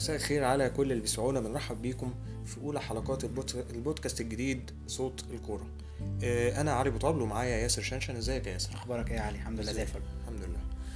مساء الخير على كل اللي بيسمعونا بنرحب بيكم في اولى حلقات البود- البودكاست الجديد صوت الكوره آه، انا علي بوطابل ومعايا ياسر شنشن ازيك يا ياسر اخبارك ايه يا علي الحمد لله زي الفل الحمد لله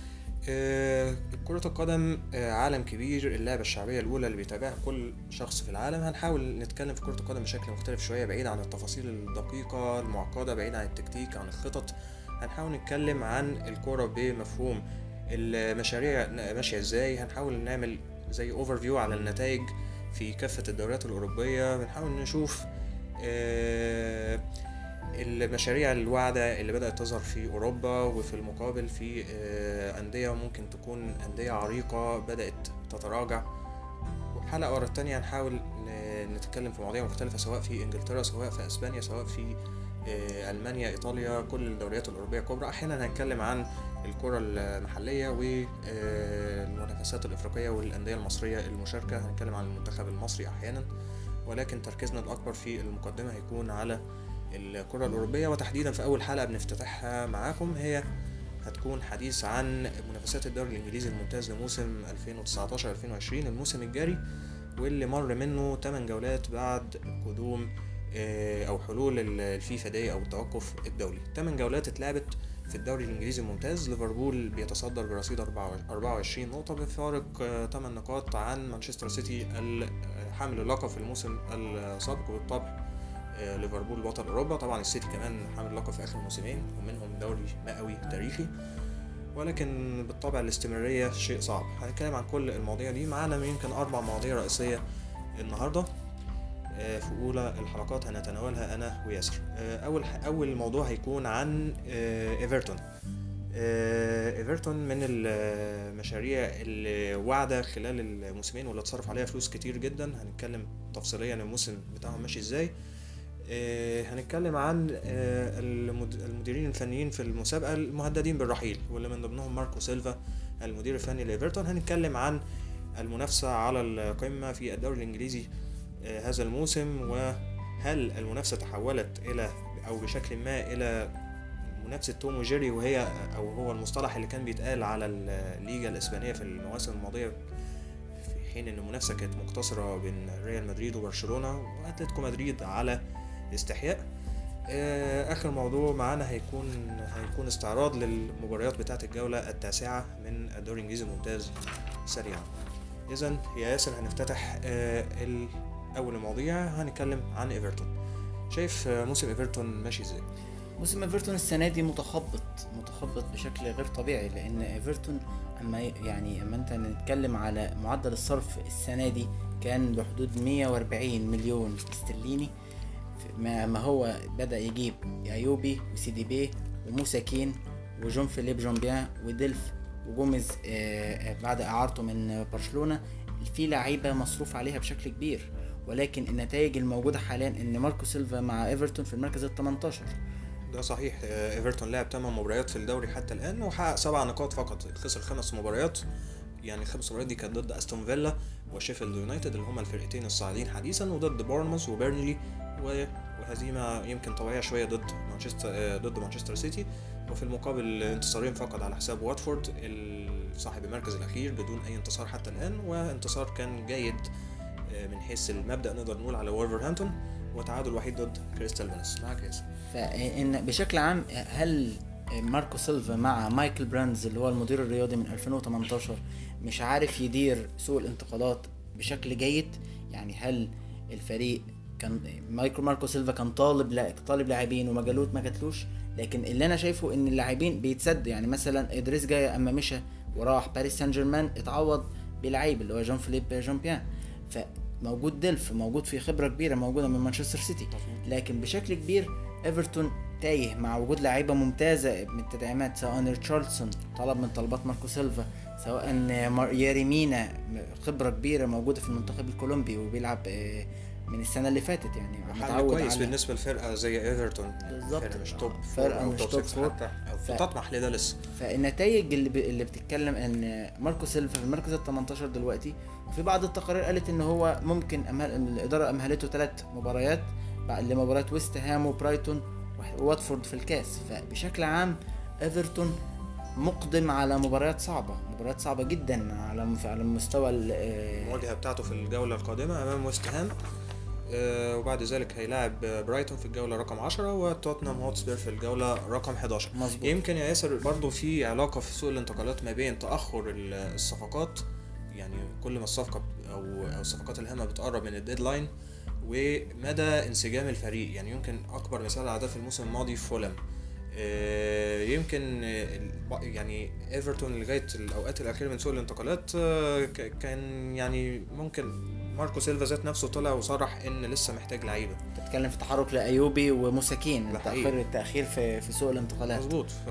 آه، كرة القدم آه، عالم كبير اللعبة الشعبية الأولى اللي بيتابعها كل شخص في العالم هنحاول نتكلم في كرة القدم بشكل مختلف شوية بعيد عن التفاصيل الدقيقة المعقدة بعيد عن التكتيك عن الخطط هنحاول نتكلم عن الكرة بمفهوم المشاريع ماشية ازاي هنحاول نعمل زي اوفر فيو على النتائج في كافة الدوريات الأوروبية بنحاول نشوف آه، المشاريع الواعدة اللي بدأت تظهر في أوروبا وفي المقابل في آه، أندية ممكن تكون أندية عريقة بدأت تتراجع وحلقة ورا التانية هنحاول ن- نتكلم في مواضيع مختلفة سواء في إنجلترا سواء في أسبانيا سواء في آه، ألمانيا إيطاليا كل الدوريات الأوروبية الكبرى أحيانا هنتكلم عن الكرة المحلية والمنافسات الإفريقية والأندية المصرية المشاركة هنتكلم عن المنتخب المصري أحيانا ولكن تركيزنا الأكبر في المقدمة هيكون على الكرة الأوروبية وتحديدا في أول حلقة بنفتتحها معاكم هي هتكون حديث عن منافسات الدوري الإنجليزي الممتاز لموسم 2019-2020 الموسم الجاري واللي مر منه 8 جولات بعد قدوم آه، أو حلول ال- الفيفا دي أو التوقف الدولي 8 جولات اتلعبت في الدوري الإنجليزي الممتاز ليفربول بيتصدر برصيد 24 نقطة بفارق 8 نقاط عن مانشستر سيتي ال- حامل اللقب في الموسم السابق وبالطبع آه، ليفربول بطل اوروبا طبعا السيتي كمان حامل لقب في اخر موسمين ومنهم دوري مئوي تاريخي ولكن بالطبع الاستمرارية شيء صعب هنتكلم عن كل المواضيع دي معانا يمكن أربع مواضيع رئيسية النهاردة آه، في أولى الحلقات هنتناولها أنا وياسر آه، أول أول موضوع هيكون عن آه، إيفرتون آه، إيفرتون من المشاريع اللي واعدة خلال الموسمين واللي اتصرف عليها فلوس كتير جدا هنتكلم تفصيليا الموسم بتاعهم ماشي ازاي آه، هنتكلم عن آه، المد- المديرين الفنيين في المسابقة المهددين بالرحيل واللي من ضمنهم ماركو سيلفا المدير الفني لإيفرتون هنتكلم عن المنافسة على القمة في الدوري الإنجليزي آه، هذا الموسم وهل المنافسة تحولت إلى أو بشكل ما إلى منافسة توم وجيري وهي أو هو المصطلح اللي كان بيتقال على الليجا الإسبانية في المواسم الماضية في حين إن المنافسة كانت مقتصرة بين ريال مدريد وبرشلونة وأتلتيكو مدريد على استحياء آه، آخر موضوع معانا هيكون هيكون استعراض للمباريات بتاعة الجولة التاسعة من الدوري الإنجليزي الممتاز سريعا إذا يا ياسر هنفتتح آه، ال- أول المواضيع هنتكلم عن إيفرتون شايف آه، موسم إيفرتون ماشي إزاي؟ موسم ايفرتون السنه دي متخبط متخبط بشكل غير طبيعي لان ايفرتون اما ي- يعني اما انت نتكلم على معدل الصرف السنه دي كان بحدود 140 مليون استرليني ف- ما ما هو بدا يجيب ايوبي وسيدي بي وموسى كين وجون فيليب جومبيان وديلف وجوميز آه، آه، بعد اعارته من برشلونه في لعيبه مصروف عليها بشكل كبير ولكن النتائج الموجوده حاليا ان ماركو سيلفا مع ايفرتون في المركز ال 18 ده صحيح آه، ايفرتون لعب 8 مباريات في الدوري حتى الان وحقق سبع نقاط فقط خسر خمس مباريات يعني الخمس مباريات دي كانت ضد استون فيلا وشيفيلد يونايتد اللي هما الفرقتين الصاعدين حديثا وضد بورنموث وبيرنلي و- وهزيمه يمكن طبيعيه شويه ضد مانشستر آه، ضد مانشستر سيتي وفي المقابل انتصارين فقط على حساب واتفورد ال- صاحب المركز الاخير بدون اي انتصار حتى الان وانتصار كان جيد آه، من حيث المبدا نقدر نقول على وولفرهامبتون وتعادل وحيد ضد كريستال بالاس معاك يا ياسر فإن بشكل عام هل ماركو سيلفا مع مايكل براندز اللي هو المدير الرياضي من 2018 مش عارف يدير سوق الانتقالات بشكل جيد يعني هل الفريق كان مايكرو ماركو سيلفا كان طالب لا طالب لاعبين وما جالوت ما جاتلوش لكن اللي انا شايفه ان اللاعبين بيتسد يعني مثلا ادريس جاي اما مشى وراح باريس سان جيرمان اتعوض بلعيب اللي هو جون فيليب جامبيان فموجود ديلف موجود في خبره كبيره موجوده من مانشستر سيتي لكن بشكل كبير ايفرتون تايه مع وجود لعيبه ممتازه من التدعيمات سواء ريتشاردسون طلب من طلبات ماركو سيلفا سواء مار- ياريمينا خبره كبيره موجوده في المنتخب الكولومبي وبيلعب آه، من السنه اللي فاتت يعني حل كويس بالنسبه لفرقه زي ايفرتون بالظبط. فرقه مش توب فرقة فور أو مش توب توب سكس فور. حتى او ف- تطمح لده لسه فالنتائج اللي ب... اللي بتتكلم ان ماركو سيلفا في المركز ال 18 دلوقتي وفي بعض التقارير قالت ان هو ممكن أمهل... الاداره امهلته ثلاث مباريات بعد لمباراه ويست هام وبرايتون وواتفورد في الكاس فبشكل عام ايفرتون مقدم على مباريات صعبه مباريات صعبه جدا على على مستوى ال- آه، المواجهة بتاعته في الجولة القادمة أمام ويست هام آه، وبعد ذلك هيلاعب برايتون في الجولة رقم 10 وتوتنهام هوتسبير في الجولة رقم 11 مظبوط يمكن يا ياسر برضو في علاقة في سوق الانتقالات ما بين تأخر ال- الصفقات يعني كل ما الصفقة ب- أو أو الصفقات الهامة بتقرب من الديدلاين ومدى انسجام الفريق يعني يمكن أكبر مثال على ده في الموسم الماضي في فولم آه، يمكن آه، الب- يعني ايفرتون لغايه الاوقات الاخيره من سوق الانتقالات آه، ك- كان يعني ممكن ماركو سيلفا ذات نفسه طلع وصرح ان لسه محتاج لعيبه بتتكلم في تحرك لايوبي وموساكين ده حقيقي. التاخير التاخير في في سوق الانتقالات مظبوط ف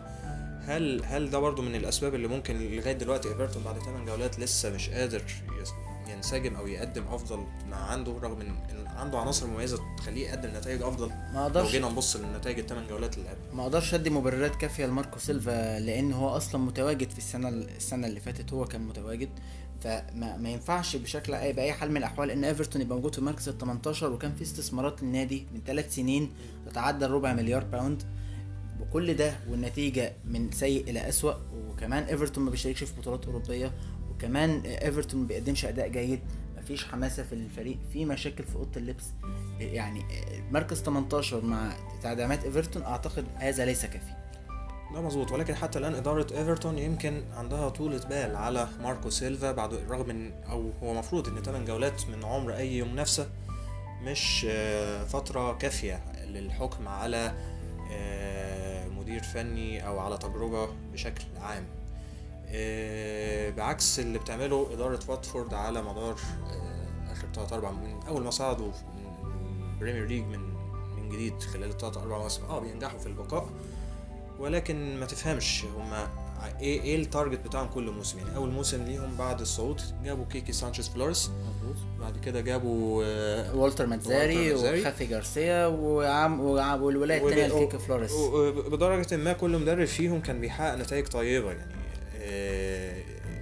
هل هل ده برضو من الاسباب اللي ممكن لغايه دلوقتي ايفرتون بعد 8 جولات لسه مش قادر يس- ينسجم او يقدم افضل ما عنده رغم ان إن عنده عناصر مميزه تخليه يقدم نتائج افضل ما لو اقدرش جينا نبص للنتائج الثمان جولات اللي قبل ما اقدرش ادي مبررات كافيه لماركو سيلفا لان هو اصلا متواجد في السنه السنه اللي فاتت هو كان متواجد فما ما ينفعش بشكل اي باي حال من الاحوال ان ايفرتون يبقى موجود في المركز ال 18 وكان في استثمارات للنادي من ثلاث سنين تتعدى الربع مليار باوند وكل ده والنتيجه من سيء الى اسوأ وكمان ايفرتون ما بيشاركش في بطولات اوروبيه وكمان ايفرتون ما بيقدمش اداء جيد مفيش حماسه في الفريق في مشاكل في اوضه اللبس يعني مركز 18 مع تعدامات ايفرتون اعتقد هذا ليس كافي ده مظبوط ولكن حتى الان اداره ايفرتون يمكن عندها طولة بال على ماركو سيلفا بعد رغم ان او هو المفروض ان 8 جولات من عمر اي منافسه مش آه، فتره كافيه للحكم على آه، مدير فني او على تجربه بشكل عام آه، بعكس اللي بتعمله اداره واتفورد على مدار آه، اخر 3 4 من اول ما صعدوا من البريمير ليج من من جديد خلال الثلاث اربع مواسم اه بينجحوا في البقاء ولكن ما تفهمش هما ايه ايه التارجت بتاعهم كل موسم يعني اول موسم ليهم بعد الصعود جابوا كيكي سانشيز فلوريس مظبوط بعد كده جابوا آه، والتر ماتزاري والتر ماتزاري. وخافي جارسيا وعم وعم- والولايه الثانيه ول- لكيكا فلوريس و- و- بدرجة ما كل مدرب فيهم كان بيحقق نتائج طيبة يعني آه،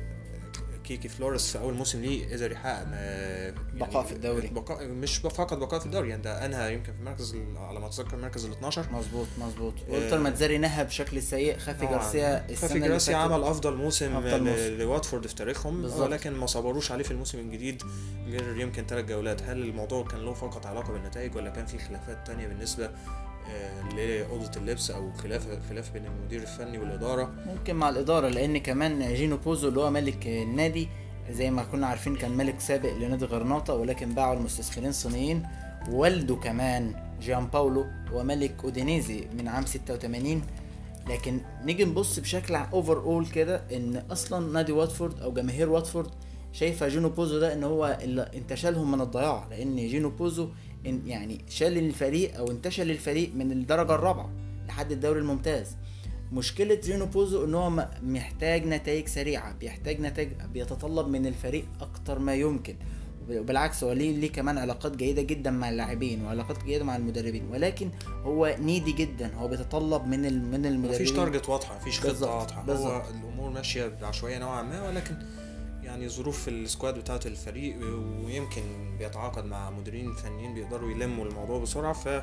كيكي فلوريس في أول موسم ليه قدر يحقق آه، بقاء في الدوري. بقاء مش فقط بقاء في الدوري يعني ده أنهى يمكن في المركز ال- على ما أتذكر المركز ال 12 مظبوط مظبوط آه، والتر ماتزاري نهى بشكل سيء خافي طبعاً. جارسيا السنه كافي اللي جراسيا فاتت عمل افضل موسم, أفضل موسم. ل- لواتفورد في تاريخهم بالظبط. ولكن ما صبروش عليه في الموسم الجديد غير يمكن ثلاث جولات هل الموضوع كان له فقط علاقه بالنتائج ولا كان في خلافات تانية بالنسبه آه، لاوضه اللبس او خلاف خلاف بين المدير الفني والاداره ممكن مع الاداره لان كمان جينو بوزو اللي هو ملك النادي زي ما كنا عارفين كان ملك سابق لنادي غرناطه ولكن باعوا المستثمرين الصينيين والده كمان جيان باولو هو ملك اودينيزي من عام 86 لكن نيجي نبص بشكل اوفر اول كده ان اصلا نادي واتفورد او جماهير واتفورد شايفه جينو بوزو ده ان هو اللي انتشلهم من الضياع لان جينو بوزو إن يعني شال الفريق او انتشل الفريق من الدرجه الرابعه لحد الدوري الممتاز مشكلة جينو بوزو ان هو م- محتاج نتائج سريعة بيحتاج نتائج بيتطلب من الفريق اكتر ما يمكن وبالعكس هو ليه ليه كمان علاقات جيدة جدا مع اللاعبين وعلاقات جيدة مع المدربين ولكن هو نيدي جدا هو بيتطلب من ال- من المدربين مفيش تارجت واضحه مفيش خطه بالظبط، واضحه هو بالظبط. الامور ماشيه بعشوائيه نوعا ما ولكن يعني ظروف السكواد بتاعه الفريق ويمكن بيتعاقد مع مديرين فنيين بيقدروا يلموا الموضوع بسرعه ف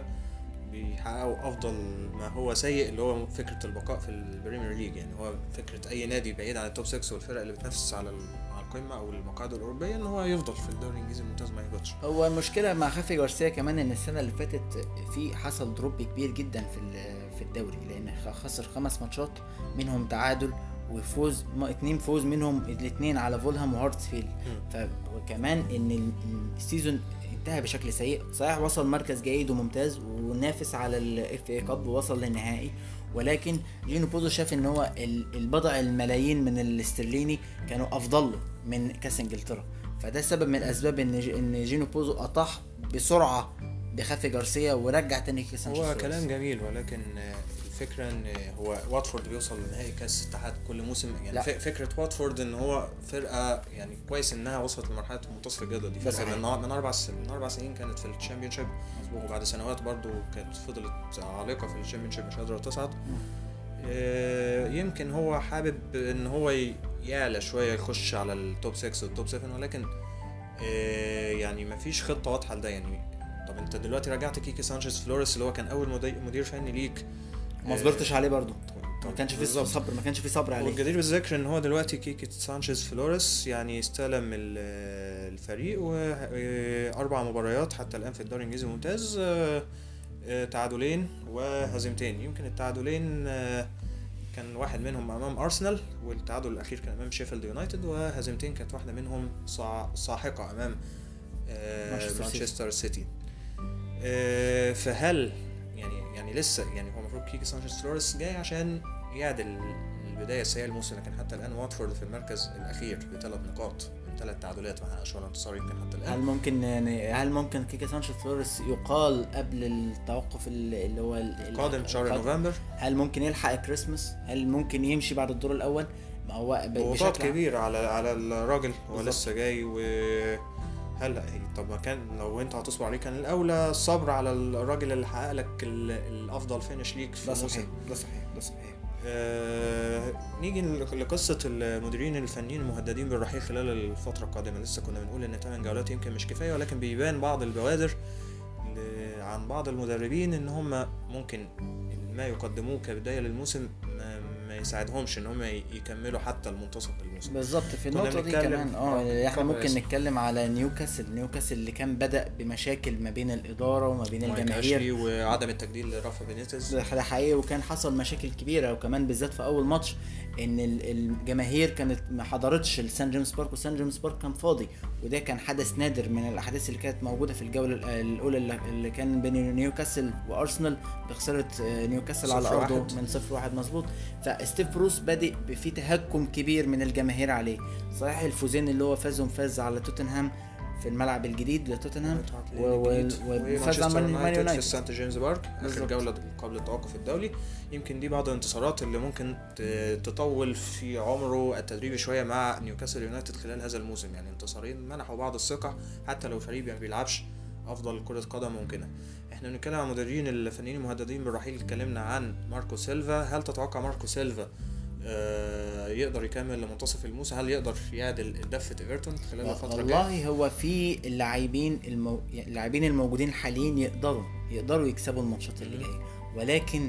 بيحققوا افضل ما هو سيء اللي هو فكره البقاء في البريمير ليج يعني هو فكره اي نادي بعيد عن التوب 6 والفرق اللي بتنافس على ال- على القمه او المقاعد الاوروبيه ان هو يفضل في الدوري الانجليزي الممتاز ما يهبطش هو المشكلة مع خافي جارسيا كمان ان السنة اللي فاتت في حصل دروب كبير جدا في ال- في الدوري لان خ- خسر خمس ماتشات منهم تعادل وفوز ما اتنين فوز منهم الاتنين على فولهام وهارتسفيلد فكمان ان ال- السيزون انتهى بشكل سيء صحيح وصل مركز جيد وممتاز ونافس على الاف اي كاب ووصل للنهائي ولكن جينو بوزو شاف ان هو ال- البضع الملايين من الاسترليني كانوا افضل له من كاس انجلترا فده سبب من الاسباب ان ج- ان جينو بوزو اطاح بسرعه بخافي جارسيا ورجع تاني كاس هو سانشيز كلام فلوريس. جميل ولكن آه، الفكره ان هو واتفورد بيوصل لنهائي كاس اتحاد كل موسم يعني لا. ف- فكره واتفورد ان هو فرقه يعني كويس انها وصلت لمرحله منتصف الجدول دي ده فرقه صحيح. من من اربع سنين من اربع سنين كانت في الشامبيونشيب وبعد سنوات برضو كانت فضلت عالقه في الشامبيونشيب مش قادره تصعد آه، يمكن هو حابب ان هو ي- يعلى شويه يخش على التوب 6 والتوب 7 ولكن آه، يعني مفيش خطه واضحه لده يعني طب انت دلوقتي رجعت كيكي سانشيز فلوريس اللي هو كان اول مدي- مدير فني ليك ما صبرتش عليه برضو ما كانش في بالظبط. صبر ما كانش في صبر عليه والجدير بالذكر ان هو دلوقتي كيكي سانشيز فلوريس يعني استلم ال- الفريق واربع مباريات حتى الان في الدوري الانجليزي الممتاز آه، آه، تعادلين وهزيمتين يمكن التعادلين آه، كان واحد منهم امام ارسنال والتعادل الاخير كان امام شيفيلد يونايتد وهزيمتين كانت واحده منهم صاع- ساحقه امام آه، مانشستر سيتي. مانشستر سيتي آه، فهل يعني يعني لسه يعني هو المفروض كيكي سانشيز فلوريس جاي عشان يعدل البدايه السيئه الموسم لكن حتى الان واتفورد في المركز الاخير بثلاث نقاط من ثلاث تعادلات ما حققش ولا انتصار يمكن حتى هل الان ممكن يعني هل ممكن كيكا سانشيز فلوريس يقال قبل التوقف ال- اللي هو ال- ال- قادم شهر القادم؟ نوفمبر هل ممكن يلحق كريسماس هل ممكن يمشي بعد الدور الاول ما هو ب- ضغوطات بشكل عام- كبيره على على الراجل هو بالظبط. لسه جاي و هل هي- طب ما كان لو انت هتصبر عليه كان الاولى الصبر على الراجل اللي حقق لك ال- الافضل فينش ليك في ده الموسم صحيح ده صحيح ده صحيح آه، نيجي ل- لقصة المديرين الفنيين المهددين بالرحيل خلال الفترة القادمة لسه كنا بنقول إن 8 جولات يمكن مش كفاية ولكن بيبان بعض البوادر ل- عن بعض المدربين إن هم ممكن ما يقدموه كبداية للموسم ما, ما يساعدهمش إن هم ي- يكملوا حتى المنتصف الموسم بالظبط في كنا النقطة دي بنتكلم- كمان اه آه، احنا اتفضل ممكن ياسر. نتكلم على نيوكاسل نيوكاسل اللي كان بدأ بمشاكل ما بين الإدارة وما بين مايك الجماهير أشلي وعدم التجديد لرافا بينيتز ده ده حقيقي وكان حصل مشاكل كبيره وكمان بالذات في اول ماتش ان ال- الجماهير كانت ما حضرتش السان جيمس بارك والسان جيمس بارك كان فاضي وده كان حدث نادر من الاحداث اللي كانت موجوده في الجوله ال- الاولى اللي- اللي كان بين نيوكاسل وارسنال بخساره آه، نيوكاسل على صفر ارضه واحد. من صفر واحد مظبوط فستيف بروس بادئ في تهكم كبير من الجماهير عليه صحيح الفوزين اللي هو فازهم فاز على توتنهام في الملعب الجديد لتوتنهام و- و- وفاز ومانشستر على مان يونايتد في يونايتد السانت جيمس بارك اخر بالظبط. جوله قبل التوقف الدولي يمكن دي بعض الانتصارات اللي ممكن ت- تطول في عمره التدريبي شويه مع نيوكاسل يونايتد خلال هذا الموسم يعني انتصارين منحوا بعض الثقه حتى لو فريق ما بيلعبش افضل كره قدم ممكنه احنا بنتكلم عن مدربين الفنيين المهددين بالرحيل اتكلمنا عن ماركو سيلفا هل تتوقع ماركو سيلفا آه، يقدر يكمل لمنتصف الموسم هل يقدر يعدل دفه ايفرتون خلال الفتره الجايه والله هو في اللاعبين المو... يعني اللاعبين الموجودين حاليا يقدروا يقدروا يكسبوا الماتشات اللي مم. جايه ولكن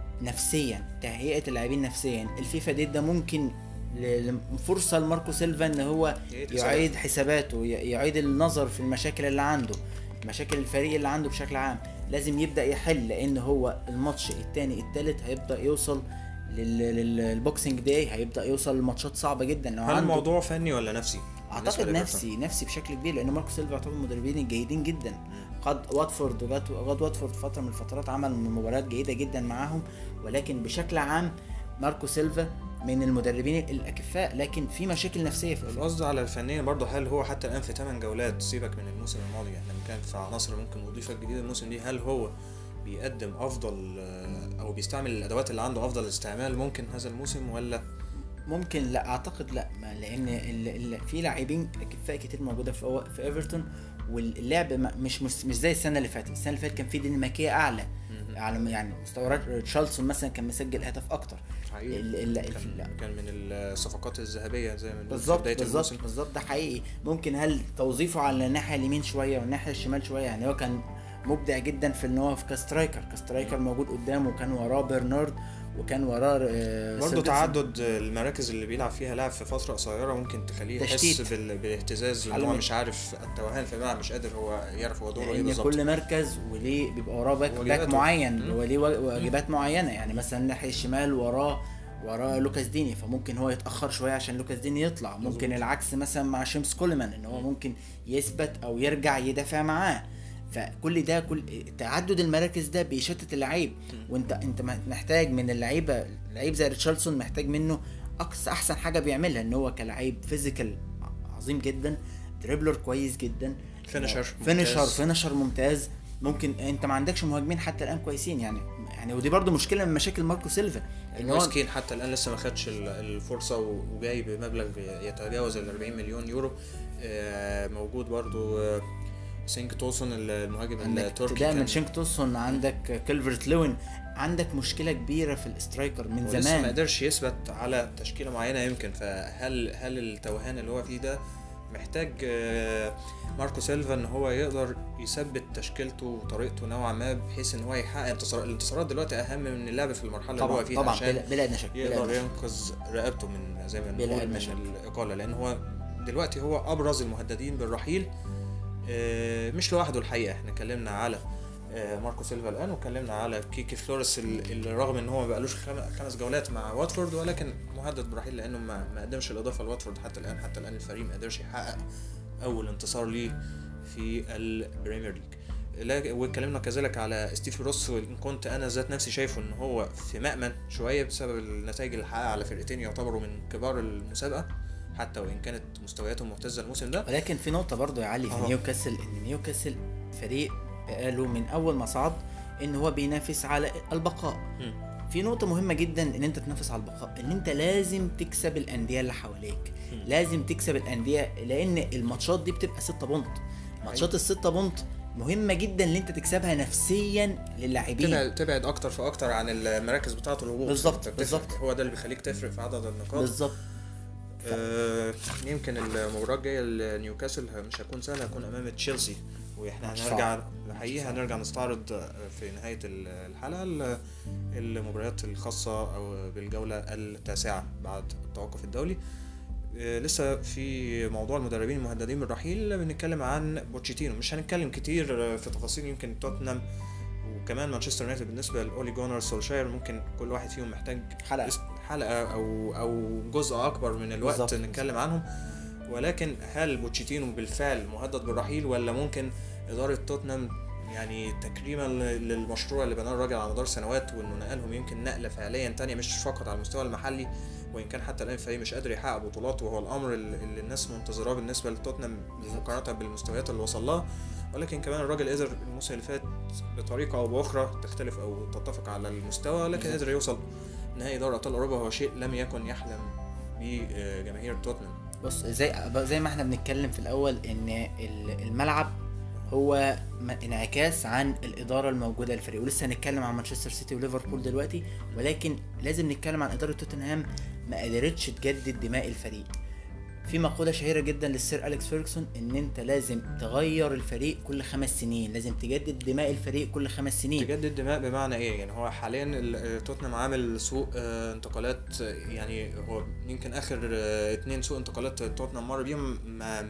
نفسيا تهيئه اللاعبين نفسيا الفيفا دي ده ممكن ل- ل- فرصه لماركو سيلفا ان هو يعيد يعيد حساباته ي- يعيد النظر في المشاكل اللي عنده مشاكل الفريق اللي عنده بشكل عام لازم يبدا يحل لان هو الماتش الثاني الثالث هيبدا يوصل لل- لل- للبوكسنج داي هيبدا يوصل لماتشات صعبه جدا لو هل عنده الموضوع فني ولا نفسي؟ بالنسبة اعتقد لإيفرتون؟ نفسي نفسي بشكل كبير لان ماركو سيلفا يعتبر من المدربين الجيدين جدا قد واتفورد وجات غاد واتفورد فتره من الفترات عمل مباريات جيده جدا معاهم ولكن بشكل عام ماركو سيلفا من المدربين الاكفاء لكن في مشاكل نفسيه في القصد على الفنيا برضه هل هو حتى الان في 8 جولات سيبك من الموسم الماضي احنا كان في عناصر ممكن نضيفها جديده الموسم دي هل هو بيقدم افضل آه، او بيستعمل الادوات اللي عنده افضل استعمال ممكن هذا الموسم ولا ممكن لا اعتقد لا ما لان ال- ال- في لاعبين اكفاء كتير موجوده في أو- في ايفرتون واللعب ما- مش مش مش زي السنه اللي فاتت السنه اللي فاتت كان في ديناميكيه اعلى على يعني مستوى تشارلسون مثلا كان مسجل اهداف اكتر حقيقي ال- ال- ال- كان, كان من الصفقات الذهبيه زي ما بنقول في بالظبط بدايه بالظبط الموسم بالظبط ده حقيقي ممكن هل توظيفه على الناحيه اليمين شويه والناحيه الشمال شويه يعني هو كان مبدع جدا في ان هو في كسترايكر كسترايكر موجود قدامه وكان وراه برنارد وكان وراه آه، برضه سيلفرسون. تعدد المراكز اللي بيلعب فيها لاعب في فتره قصيره ممكن تخليه يحس تشتيت. بال- بالاهتزاز ان على هو من- مش عارف التوهان في الملعب مش قادر هو يعرف هو دوره ايه لان بالظبط كل مركز وليه بيبقى وراه باك, باك واجباته. معين مم. وليه وا- واجبات معينه يعني مثلا الناحيه الشمال وراه وراه لوكاس ديني فممكن هو يتاخر شويه عشان لوكاس ديني يطلع ممكن مظبوط. العكس مثلا مع شيمس كولمان ان هو ممكن يثبت او يرجع يدافع معاه فكل ده كل تعدد المراكز ده بيشتت اللعيب وانت انت محتاج من اللعيبه لعيب زي ريتشاردسون محتاج منه اقصى احسن حاجه بيعملها ان هو كلاعب فيزيكال عظيم جدا دريبلر كويس جدا فينشر فينشر ممتاز. فينشر ممتاز ممكن انت ما عندكش مهاجمين حتى الان كويسين يعني يعني ودي برضو مشكله من مشاكل ماركو سيلفا ان هو مويس كين حتى الان لسه ما خدش ال- الفرصه و- وجاي بمبلغ يتجاوز ال 40 مليون يورو آه، موجود برضو آه، سينك توسون المهاجم عندك التركي ابتداء من كان- شينك توسون عندك كيلفرت لوين عندك مشكله كبيره في الاسترايكر من هو لسه ما زمان قدرش يثبت على تشكيله معينه يمكن فهل هل التوهان اللي هو فيه ده محتاج آه، ماركو سيلفا ان هو يقدر يثبت تشكيلته وطريقته نوعا ما بحيث ان هو يحقق انتصار الانتصارات دلوقتي اهم من اللعب في المرحله اللي طبعا هو فيها طبعا عشان بلا بلا ادنى شك بلا يقدر أدنى شك. ينقذ رقبته من زي ما بلا بنقول أدنى من شك. الاقاله لان هو دلوقتي هو ابرز المهددين بالرحيل آه، مش لوحده الحقيقه احنا اتكلمنا على آه، ماركو سيلفا الان واتكلمنا على كيكي فلوريس ال- اللي رغم ان هو ما بقالوش خم- خمس جولات مع واتفورد ولكن مهدد بالرحيل لانه ما ما قدمش الاضافه لواتفورد حتى الان حتى الان الفريق ما قدرش يحقق اول انتصار ليه في البريمير ليج لا- واتكلمنا كذلك على ستيف روس وان كنت انا ذات نفسي شايفه ان هو في مأمن شويه بسبب النتائج اللي حققها على فرقتين يعتبروا من كبار المسابقه حتى وان كانت مستوياتهم مهتزه الموسم ده ولكن في نقطة برضو يا علي في أها. نيوكاسل ان نيوكاسل فريق بقاله من اول ما صعد ان هو بينافس على البقاء مم. في نقطة مهمة جدا ان انت تنافس على البقاء ان انت لازم تكسب الاندية اللي حواليك مم. لازم تكسب الاندية لان الماتشات دي بتبقى 6 بونت ماتشات الستة بونت مهمة جدا ان انت تكسبها نفسيا للاعبين تبعد تبعد اكتر فاكتر عن المراكز بتاعه الهبوط بالظبط، أنت بتفرق. بالظبط. هو ده اللي بيخليك تفرق في عدد النقاط بالظبط آه يمكن المباراه الجايه لنيوكاسل مش هتكون سهله هتكون امام تشيلسي واحنا ماتش هنرجع الحقيقه هنرجع نستعرض آه، في نهايه ال- الحلقه ال- المباريات الخاصه او بالجوله التاسعه بعد التوقف الدولي آه، لسه في موضوع المدربين المهددين بالرحيل بنتكلم عن بوتشيتينو مش هنتكلم كتير آه، في تفاصيل يمكن توتنهام وكمان مانشستر يونايتد بالنسبه لاولي جونر سولشاير ممكن كل واحد فيهم محتاج حلقة اس- حلقه او او جزء اكبر من الوقت بالظبط. نتكلم عنهم ولكن هل بوتشيتينو بالفعل مهدد بالرحيل ولا ممكن اداره توتنهام يعني تكريما ل- للمشروع اللي بناه الراجل على مدار سنوات وانه نقلهم يمكن نقله فعليا تانية مش فقط على المستوى المحلي وان كان حتى الان الفريق مش قادر يحقق بطولات وهو الامر اللي اللي الناس منتظراه بالنسبه لتوتنهام مقارنه بالمستويات اللي وصل لها ولكن كمان الراجل قدر الموسم اللي فات بطريقه او باخرى تختلف او تتفق على المستوى ولكن بالظبط. قدر يوصل نهائي دوري ابطال اوروبا وهو شيء لم يكن يحلم به آه، جماهير توتنهام بص زي زي ما احنا بنتكلم في الاول ان ال- الملعب هو م- انعكاس عن الاداره الموجوده للفريق ولسه هنتكلم عن مانشستر سيتي وليفربول دلوقتي ولكن لازم نتكلم عن اداره توتنهام ما قدرتش تجدد دماء الفريق في مقوله شهيره جدا للسير اليكس فيرجسون ان انت لازم تغير الفريق كل خمس سنين لازم تجدد دماء الفريق كل خمس سنين تجدد دماء بمعنى ايه يعني هو حاليا ال- آه، توتنهام عامل سوق آه، انتقالات آه، يعني هو يمكن اخر آه، اتنين سوق انتقالات توتنهام مر بيهم ما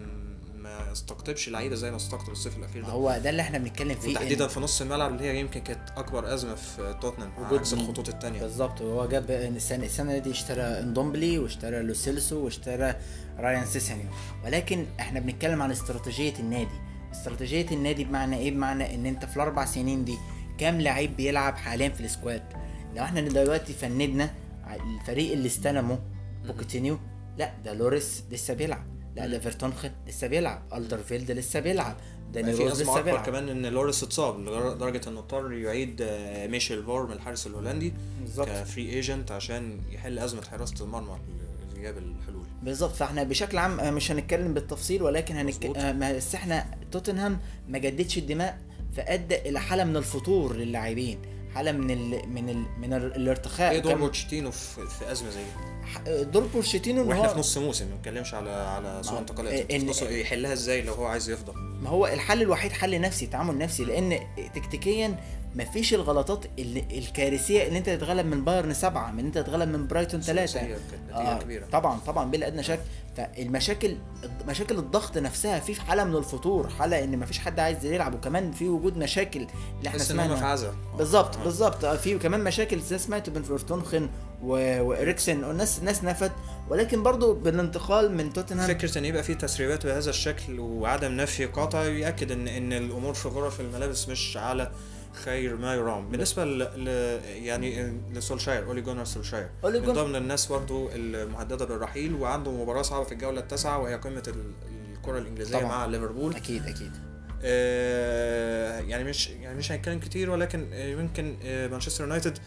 ما استقطبش لعيبه زي ما استقطب الصيف الاخير ده هو ده اللي احنا بنتكلم فيه وتحديدا إن- في نص الملعب اللي هي يمكن كانت اكبر ازمه في توتنهام وجود عكس الخطوط التانية بالظبط وهو جاب السنه السنه دي اشترى اندومبلي واشترى لوسيلسو واشترى رايان سيسانيو ولكن احنا بنتكلم عن استراتيجيه النادي استراتيجيه النادي بمعنى ايه بمعنى ان انت في الاربع سنين دي كام لعيب بيلعب حاليا في السكواد لو احنا دلوقتي فندنا ع- الفريق اللي استلمه بوكيتينيو لا ده لوريس لسه بيلعب لا ده فيرتونخن لسه بيلعب الدرفيلد لسه بيلعب داني ما في روز ازمه لسه اكبر بيلعب كمان ان لوريس اتصاب لدرجه انه اضطر يعيد آه، ميشيل فورم الحارس الهولندي بالظبط كفري ايجنت عشان يحل ازمه حراسه المرمى لغياب الحلول بالظبط فاحنا بشكل عام آه، مش هنتكلم بالتفصيل ولكن هنك... مظبوط. آه، ما- بس احنا توتنهام ما جددش الدماء فادى الى حاله من الفتور للاعبين حاله من ال... من ال... من ال... الارتخاء ايه دور كم- بوتشيتينو في, في ازمه زي دي ح- دور بورشيتينو ان واحنا هو في نص موسم ما بنتكلمش على على سوق ما- انتقالات إن- في نص يحلها ازاي لو هو عايز يفضل ما هو الحل الوحيد حل نفسي تعامل نفسي لان تكتيكيا مفيش الغلطات اللي الكارثيه اللي انت تتغلب من بايرن سبعه من انت تتغلب من برايتون ثلاثه ثلاثه كانت نتيجه آه كبيره طبعا طبعا بلا ادنى شك فالمشاكل مشاكل الضغط نفسها في حاله من الفتور حاله ان مفيش حد عايز يلعب وكمان في وجود مشاكل اللي احنا تحس ان هم في سمعنا عزا بالظبط آه. بالظبط آه، في كمان مشاكل زي سمعت بين فورتونخن و- واريكسن والناس ناس نفت ولكن برضو بالانتقال من توتنهام فكره ان يبقى في تسريبات بهذا الشكل وعدم نفي قاطع يؤكد ان ان الامور في غرف الملابس مش على خير ما يرام بالنسبه ل... ل... يعني لسولشاير اولي جونر سولشاير أولي من جون- ضمن الناس برضو المهدده بالرحيل وعنده مباراه صعبه في الجوله التاسعه وهي قمه ال- الكره الانجليزيه طبعاً. مع ليفربول اكيد اكيد آه، يعني مش يعني مش هنتكلم كتير ولكن آه، يمكن آه، مانشستر يونايتد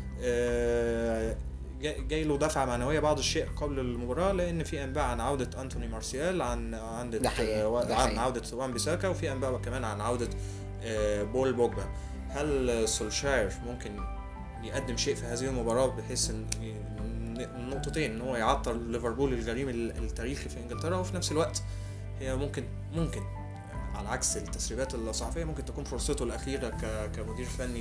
آه، جا- جاي له دفعه معنويه بعض الشيء قبل المباراه لان في انباء عن عوده انتوني مارسيال عن عن ده حقيقي، آه، ده عن حقيقي. عوده وان بيساكا وفي انباء كمان عن عوده آه، بول بوجبا هل سولشاير ممكن يقدم شيء في هذه المباراه بحيث ان ن- النقطتين ان هو يعطل ليفربول الجريم ال- التاريخي في انجلترا وفي نفس الوقت هي ممكن ممكن على عكس التسريبات الصحفيه ممكن تكون فرصته الاخيره ك- كمدير فني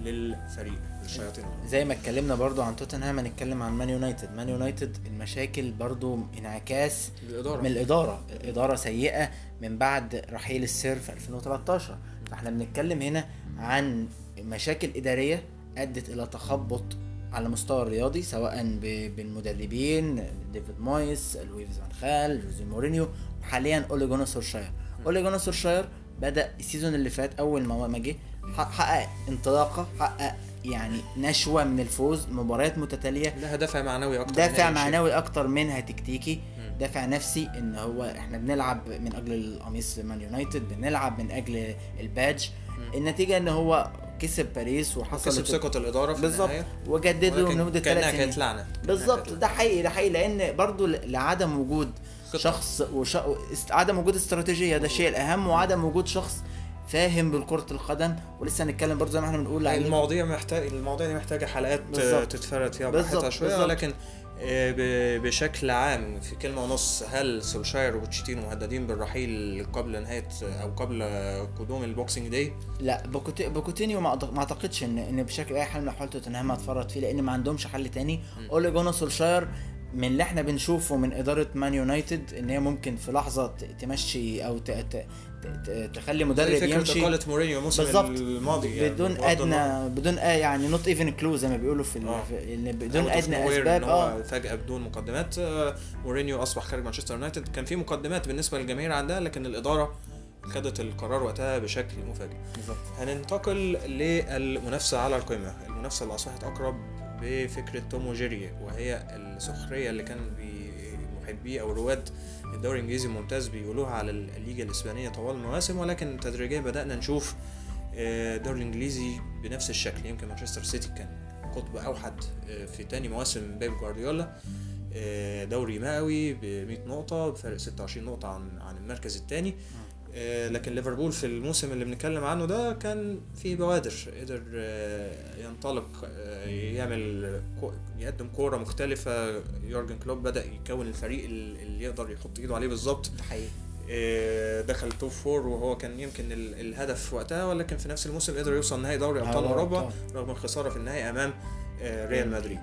للفريق للشياطين زي ما اتكلمنا برضو عن توتنهام هنتكلم عن مان يونايتد مان يونايتد المشاكل برضو انعكاس الاداره من الاداره الاداره سيئه من بعد رحيل السير في 2013 فاحنا بنتكلم هنا عن مشاكل اداريه ادت الى تخبط على المستوى الرياضي سواء ب- بالمدربين ديفيد مويس لويس فان خال جوزي مورينيو وحاليا اولي جونر سولشاير اولي جونر سولشاير بدا السيزون اللي فات اول ما ما جه حقق حقق انطلاقه حقق يعني نشوه من الفوز مباريات متتاليه لها دافع معنوي اكتر من دافع أي شيء. معنوي اكتر منها تكتيكي دافع نفسي ان هو احنا بنلعب من اجل القميص مان يونايتد بنلعب من اجل البادج النتيجه ان هو كسب باريس كسب وحصلت ثقه الاداره في بالظبط النهايه وجدد له ولكن لمده كأنها ثلاث كانت سنين لعنه كأنها بالظبط كانت ده حقيقي ده حقيقي لان برضو ل- لعدم وجود خطة. شخص وش... است... عدم وجود استراتيجيه ده الشيء الاهم وعدم وجود شخص فاهم بالكرة القدم ولسه هنتكلم برضو زي ما احنا بنقول عليه المواضيع محتاج المواضيع دي محتاجه حلقات بالظبط. تتفرد فيها بالظبط، براحتها شويه بالظبط. ولكن آه، ب- بشكل عام في كلمه ونص هل سولشاير وبوتشيتينو مهددين بالرحيل قبل نهايه او قبل قدوم البوكسينج داي لا بوكوتي... بوكوتينيو ما, أعتق- ما اعتقدش ان ان بشكل اي حال من الاحوال توتنهام هتفرط فيه لان ما عندهمش حل تاني اولي جونر سولشاير من اللي احنا بنشوفه من اداره مان يونايتد ان هي ممكن في لحظه ت- تمشي او ت... ت... ت... تخلي زي مدرب فكره يمشي اقاله مورينيو الموسم بالظبط الماضي يعني بدون بغض النظر. ادنى بدون آه يعني نوت ايفن كلو زي ما بيقولوا في, ال... آه. في إن بدون Out of ادنى nowhere اسباب إن هو اه فجاه بدون مقدمات آه، مورينيو اصبح خارج مانشستر يونايتد كان في مقدمات بالنسبه للجماهير عندها لكن الاداره خدت القرار وقتها بشكل مفاجئ بالظبط هننتقل للمنافسة على القمة المنافسة اللي أصبحت أقرب بفكرة توم وجيري وهي السخرية اللي كان بي- محبي أو رواد الدوري الإنجليزي الممتاز بيقولوها على الليجا الإسبانية طوال المواسم ولكن تدريجيا بدأنا نشوف آه، الدوري الإنجليزي بنفس الشكل يمكن مانشستر سيتي كان قطب أوحد آه، في تاني مواسم بيب جوارديولا آه، دوري مئوي ب 100 نقطة بفارق 26 نقطة عن عن المركز الثاني آه، لكن ليفربول في الموسم اللي بنتكلم عنه ده كان فيه بوادر قدر آه، ينطلق آه، يعمل كو- يقدم كورة مختلفة يورجن كلوب بدأ يكون الفريق ال- اللي يقدر يحط ايده عليه بالظبط ده حقيقي آه، دخل توب فور وهو كان يمكن ال- الهدف وقتها ولكن في نفس الموسم قدر يوصل نهائي دوري ابطال دوري اوروبا أبطال. رغم الخساره في النهائي امام آه، ريال مدريد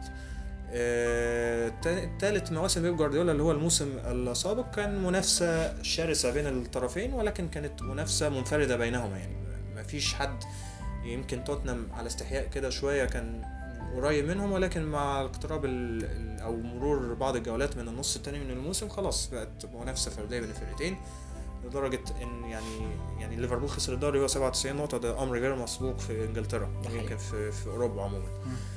آه، تا- تالت مواسم بيب جوارديولا اللي هو الموسم السابق كان منافسه شرسه بين الطرفين ولكن كانت منافسه منفرده بينهما يعني ما فيش حد يمكن توتنهام على استحياء كده شويه كان قريب منهم ولكن مع اقتراب ال- ال- او مرور بعض الجولات من النص الثاني من الموسم خلاص بقت منافسه فرديه بين الفرقتين لدرجه ان يعني يعني ليفربول خسر الدوري هو 97 نقطه ده امر غير مسبوق في انجلترا ده حقيقي. يمكن في في اوروبا عموما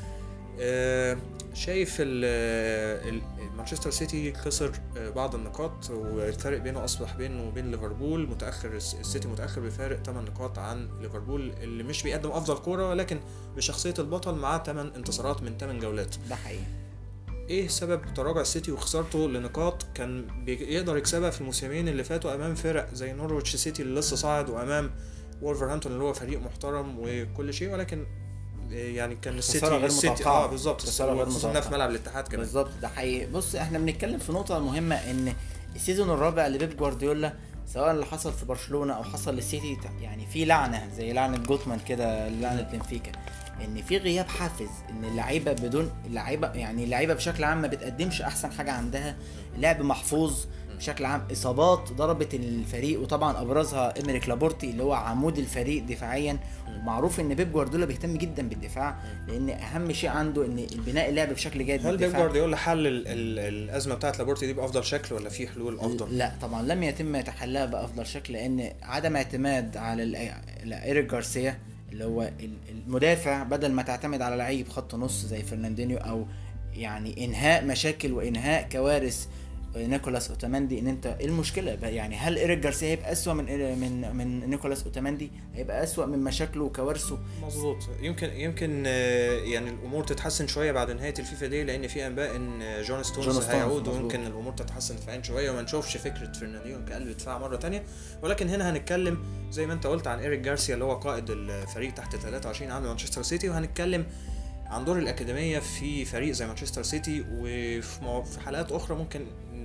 آه، شايف ال- ال- مانشستر سيتي خسر آه، بعض النقاط والفرق بينه اصبح بينه وبين ليفربول متاخر الس- السيتي متاخر بفارق 8 نقاط عن ليفربول اللي مش بيقدم افضل كوره ولكن بشخصيه البطل معاه 8 انتصارات من 8 جولات ده حقيقي ايه سبب تراجع السيتي وخسارته لنقاط كان بيقدر يكسبها في الموسمين اللي فاتوا امام فرق زي نورويتش سيتي اللي لسه صاعد وامام وولفرهامبتون اللي هو فريق محترم وكل شيء ولكن يعني كان السيتي خسارة غير السيتي متوقعة. اه بالظبط خسارة غير خصوصا إنها في متوقعة. ملعب الاتحاد كمان بالظبط ده حقيقي بص احنا بنتكلم في نقطة مهمة ان السيزون الرابع لبيب جوارديولا سواء اللي حصل في برشلونة او حصل للسيتي يعني في لعنة زي لعنة جوتمان كده لعنة بنفيكا ان في غياب حافز ان اللعيبة بدون اللعيبة يعني اللعيبة بشكل عام ما بتقدمش احسن حاجة عندها لعب محفوظ بشكل عام اصابات ضربت الفريق وطبعا ابرزها امريك لابورتي اللي هو عمود الفريق دفاعيا ومعروف ان بيب جوارديولا بيهتم جدا بالدفاع لان اهم شيء عنده ان البناء اللعب بشكل جيد هل بيب بالدفاع. جوارديولا حل ال ال الازمه بتاعت لابورتي دي بافضل شكل ولا في حلول افضل؟ لا طبعا لم يتم تحلها بافضل شكل لان عدم اعتماد على ال- على ايريك جارسيا اللي هو ال- المدافع بدل ما تعتمد على لعيب خط نص زي فرناندينيو او يعني انهاء مشاكل وانهاء كوارث نيكولاس اوتاماندي ان انت ايه المشكله بقى يعني هل ايريك جارسيا هيبقى اسوء من من من نيكولاس اوتاماندي هيبقى اسوء من مشاكله وكوارثه مظبوط يمكن يمكن آه، يعني الامور تتحسن شويه بعد نهايه الفيفا دي لان في انباء ان آه، جون ستونز جون ستونز، هيعود مظبوط. ويمكن الامور تتحسن دفاعيا شويه وما نشوفش فكره فرناندينيو كقلب دفاع مره تانية ولكن هنا هنتكلم زي ما انت قلت عن ايريك جارسيا اللي هو قائد الفريق تحت 23 عام لمانشستر سيتي وهنتكلم عن دور الاكاديميه في فريق زي مانشستر سيتي وفي مو- في حالات اخرى ممكن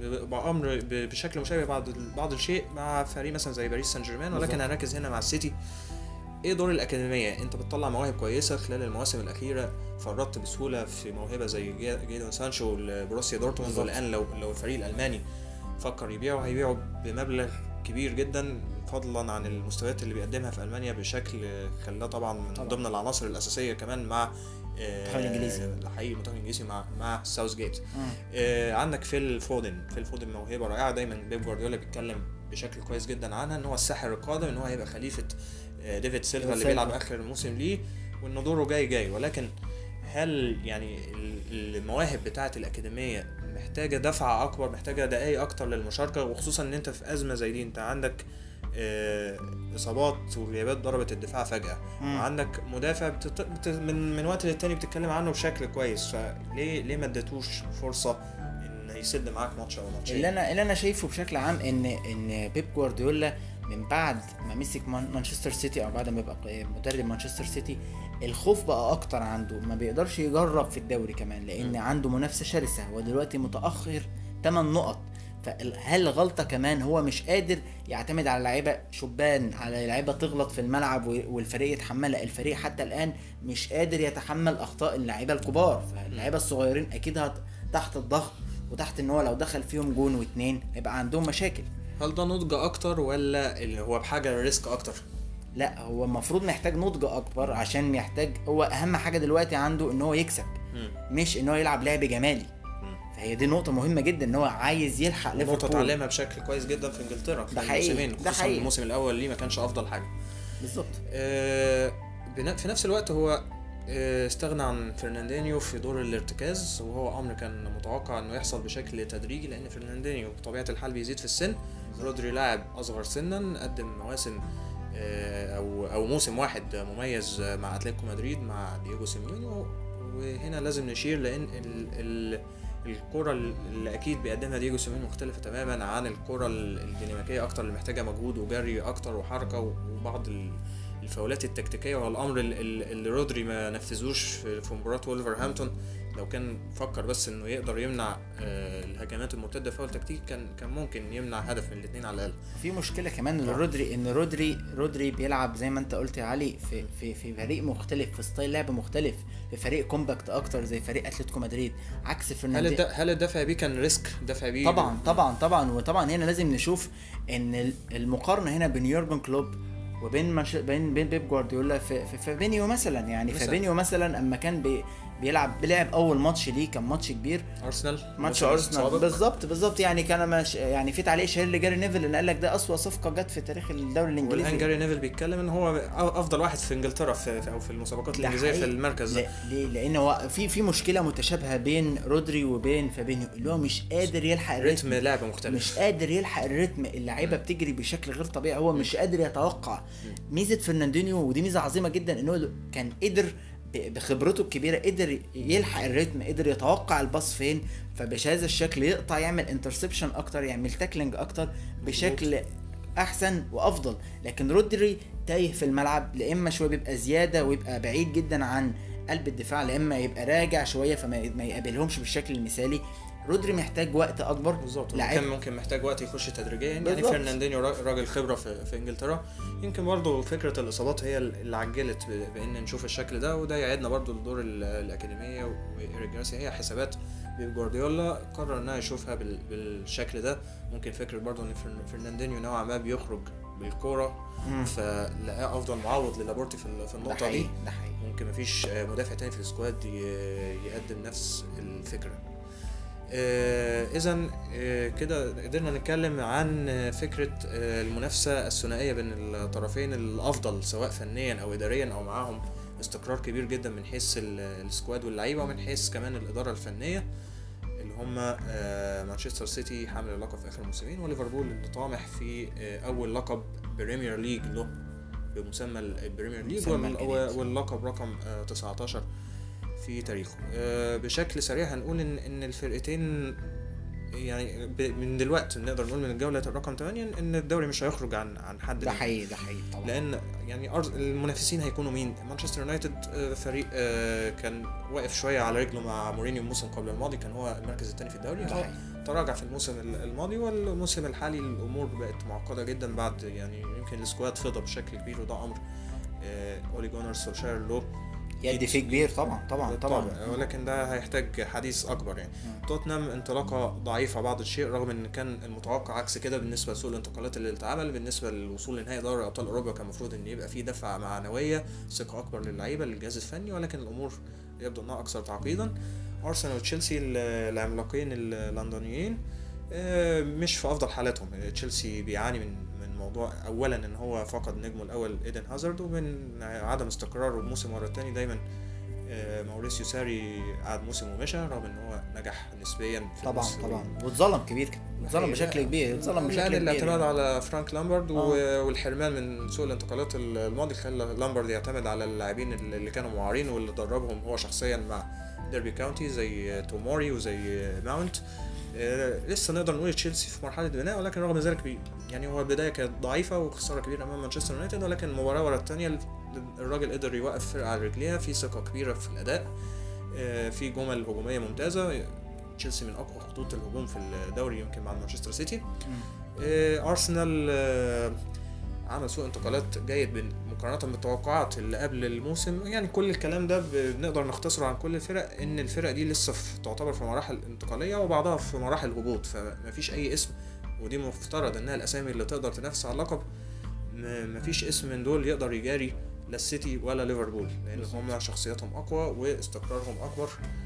بامر ب- بشكل مشابه بعض ال- بعض الشيء مع فريق مثلا زي باريس سان جيرمان ولكن بالظبط. هنركز هنا مع السيتي ايه دور الاكاديميه انت بتطلع مواهب كويسه خلال المواسم الاخيره فرطت بسهوله في موهبه زي جي- جيدون سانشو لبروسيا دورتموند بالظبط. والان لو لو الفريق الالماني فكر يبيعه هيبيعه بمبلغ كبير جدا فضلا عن المستويات اللي بيقدمها في المانيا بشكل خلاه طبعا من طبعاً. ضمن العناصر الاساسيه كمان مع آه، المنتخب الإنجليزي. الحقيقي المنتخب الانجليزي مع مع ساوث جيت مم. آه، عندك فيل فودن فيل فودن موهبه رائعه دايما بيب جوارديولا بيتكلم بشكل كويس جدا عنها ان هو الساحر القادم ان هو هيبقى خليفه آه، ديفيد سيلفا اللي سيلفا. بيلعب اخر موسم ليه وان دوره جاي جاي ولكن هل يعني ال- المواهب بتاعه الاكاديميه محتاجه دفعه اكبر محتاجه دقايق اكتر للمشاركه وخصوصا ان انت في ازمه زي دي انت عندك آه، اصابات وغيابات ضربت الدفاع فجاه مم. وعندك مدافع بتت... بت... من من وقت للتاني بتتكلم عنه بشكل كويس فليه ليه ما اديتوش فرصه ان يسد معاك ماتش او ماتشين اللي انا اللي انا شايفه بشكل عام ان ان بيب جوارديولا من بعد ما مسك مان- مانشستر سيتي او بعد ما يبقى مدرب مانشستر سيتي الخوف بقى اكتر عنده ما بيقدرش يجرب في الدوري كمان لان م. عنده منافسه شرسه هو دلوقتي متاخر 8 نقط فهل غلطه كمان هو مش قادر يعتمد على لعيبه شبان على لعيبه تغلط في الملعب و- والفريق يتحملها الفريق حتى الان مش قادر يتحمل اخطاء اللعيبه الكبار فاللعيبه الصغيرين اكيد هت تحت الضغط وتحت ان هو لو دخل فيهم جون واتنين هيبقى عندهم مشاكل هل ده نضج اكتر ولا اللي هو بحاجه ريسك اكتر لا هو المفروض محتاج نضج اكبر عشان يحتاج هو اهم حاجه دلوقتي عنده ان هو يكسب مش ان هو يلعب لعب جمالي فهي دي نقطه مهمه جدا ان هو عايز يلحق نقطه ليفربول اتعلمها بشكل كويس جدا في انجلترا خلال حقيقي، الموسمين ده خصوصا حقيقي. الموسم الاول ليه ما كانش افضل حاجه بالظبط آه، بن- في نفس الوقت هو آه، استغنى عن فرناندينيو في دور الارتكاز وهو امر كان متوقع انه يحصل بشكل تدريجي لان فرناندينيو بطبيعه الحال بيزيد في السن رودري لاعب اصغر سنا قدم مواسم آه، او او موسم واحد مميز مع اتلتيكو مدريد مع دييجو سيميوني وهنا لازم نشير لان ال ال الكرة اللي اكيد بيقدمها دييجو سيميوني مختلفة تماما عن الكرة الديناميكية اكتر اللي محتاجة مجهود وجري اكتر وحركة وبعض ال- الفاولات التكتيكيه والامر ال- ال- اللي رودري ما نفذوش في في مباراه وولفرهامبتون لو كان فكر بس انه يقدر يمنع آه، الهجمات المرتده فاول تكتيك كان كان ممكن يمنع هدف من الاثنين على الاقل في مشكله كمان لرودري ان رودري رودري بيلعب زي ما انت قلت يا علي في في في فريق مختلف في ستايل لعب مختلف في فريق كومباكت اكتر زي فريق اتلتيكو مدريد عكس هل فرناندينيو الد- هل الدفع بيه كان ريسك دفع بيه طبعا طبعا طبعا وطبعا هنا لازم نشوف ان ال- المقارنه هنا بين يورجن كلوب وبين مش... بين بين بيب جوارديولا في, في فابينيو مثلا يعني مثلاً. فابينيو مثلا اما كان بي... بيلعب بيلعب اول ماتش ليه كان ماتش كبير ارسنال ماتش الموسم ارسنال السابق. بالظبط بالظبط يعني كان مش يعني في تعليق شهير لجاري نيفل اللي قال لك ده اسوأ صفقه جت في تاريخ الدوري والان الانجليزي جاري نيفل بيتكلم ان هو افضل واحد في انجلترا في في- او في المسابقات ده الانجليزيه في حقيقي. المركز ده لا- ليه؟ لان هو في في مشكله متشابهه بين رودري وبين فابينيو اللي هو مش قادر يلحق رتم الريتم لعب مختلف مش قادر يلحق الريتم اللعيبه بتجري بشكل غير طبيعي هو مش قادر يتوقع ميزه فرناندينيو ودي ميزه عظيمه جدا ان هو كان قدر ب- بخبرته الكبيره قدر يلحق الريتم قدر يتوقع الباص فين فبهذا الشكل يقطع يعمل انترسبشن اكتر يعمل تاكلينج اكتر بشكل احسن وافضل لكن رودري تايه في الملعب لا اما شويه بيبقى زياده ويبقى بعيد جدا عن قلب الدفاع لا اما يبقى راجع شويه فما ما يقابلهمش بالشكل المثالي رودري محتاج وقت اكبر بالظبط هو لعيب- كان ممكن محتاج وقت يخش تدريجيا يعني بالظبط. فرناندينيو را- راجل خبره في, في انجلترا يمكن برضه فكره الاصابات هي اللي عجلت ب- بان نشوف الشكل ده وده يعيدنا برضه لدور ال- الاكاديميه وايريك جارسيا هي حسابات بيب جوارديولا قرر انها يشوفها بال- بالشكل ده ممكن فكره برضه ان فرن- فرناندينيو نوعا ما بيخرج بالكوره مم. فلقاه افضل معوض للابورتي في ال- في ده النقطه دي حقيقي ده حقيقي ممكن مفيش آه، مدافع تاني في السكواد ي- يقدم نفس الفكره اذا كده قدرنا نتكلم عن آه، فكره آه، المنافسه الثنائيه بين الطرفين الافضل سواء فنيا او اداريا او معاهم استقرار كبير جدا من حيث ال- السكواد واللعيبه ومن حيث كمان الاداره الفنيه اللي هم آه، مانشستر سيتي حامل اللقب في اخر موسمين وليفربول اللي طامح في آه، اول لقب بريمير ليج له بمسمى البريمير ليج مسمى وال- الجديد. واللقب رقم آه، 19 في تاريخه آه، بشكل سريع هنقول ان ان الفرقتين يعني ب- من دلوقتي نقدر نقول من الجوله الرقم 8 ان الدوري مش هيخرج عن عن حد ده منهم. حقيقي ده حقيقي طبعا لان يعني أرز- المنافسين هيكونوا مين مانشستر يونايتد آه، فريق آه، كان واقف شويه على رجله مع مورينيو الموسم قبل الماضي كان هو المركز الثاني في الدوري ده هو حقيقي تراجع في الموسم ال- الماضي والموسم الحالي الامور بقت معقده جدا بعد يعني يمكن السكواد فضى بشكل كبير وده امر آه، اولي جونر سولشاير له يدي فيه كبير طبعا طبعا طبعا بالطبع، ولكن ده هيحتاج حديث اكبر يعني توتنهام انطلاقه ضعيفه بعض الشيء رغم ان كان المتوقع عكس كده بالنسبه لسوق الانتقالات اللي اتعمل بالنسبه للوصول لنهائي دوري ابطال اوروبا كان المفروض ان يبقى فيه دفعه معنويه ثقه اكبر للعيبه للجهاز الفني ولكن الامور يبدو انها اكثر تعقيدا ارسنال وتشيلسي ال- العملاقين اللندنيين آه، مش في افضل حالاتهم تشيلسي بيعاني من من موضوع اولا ان هو فقد نجمه الاول ايدن هازارد ومن عدم استقراره موسم ورا التاني دايما آه، ماوريسيو ساري قعد موسم ومشى رغم ان هو نجح نسبيا في طبعا الموسم. طبعا واتظلم كبير اتظلم هي- بشكل كبير اتظلم بشكل لان كبير الاعتماد يعني. على فرانك لامبرد و- آه. والحرمان من سوق الانتقالات الماضي خلى لامبرد يعتمد على اللاعبين اللي اللي كانوا معارين واللي دربهم هو شخصيا مع ديربي كاونتي زي توموري وزي ماونت آه، لسه نقدر نقول تشيلسي في مرحله بناء ولكن رغم ذلك بي يعني هو البدايه كانت ضعيفه وخساره كبيره امام مانشستر يونايتد ولكن المباراه ورا الثانيه الراجل قدر يوقف فرقه على رجليها في ثقه كبيره في الاداء آه، في جمل هجوميه ممتازه تشيلسي من اقوى خطوط الهجوم في الدوري يمكن بعد مانشستر سيتي آه، ارسنال آه، عمل سوق انتقالات جيد بن- مقارنه بالتوقعات اللي قبل الموسم يعني كل الكلام ده بنقدر نختصره عن كل الفرق ان الفرق دي لسه في تعتبر في مراحل انتقاليه وبعضها في مراحل هبوط فمفيش اي اسم ودي مفترض انها الاسامي اللي تقدر تنافس على اللقب م- مفيش اسم من دول يقدر يجاري لا السيتي ولا ليفربول لان هم شخصياتهم اقوى واستقرارهم اكبر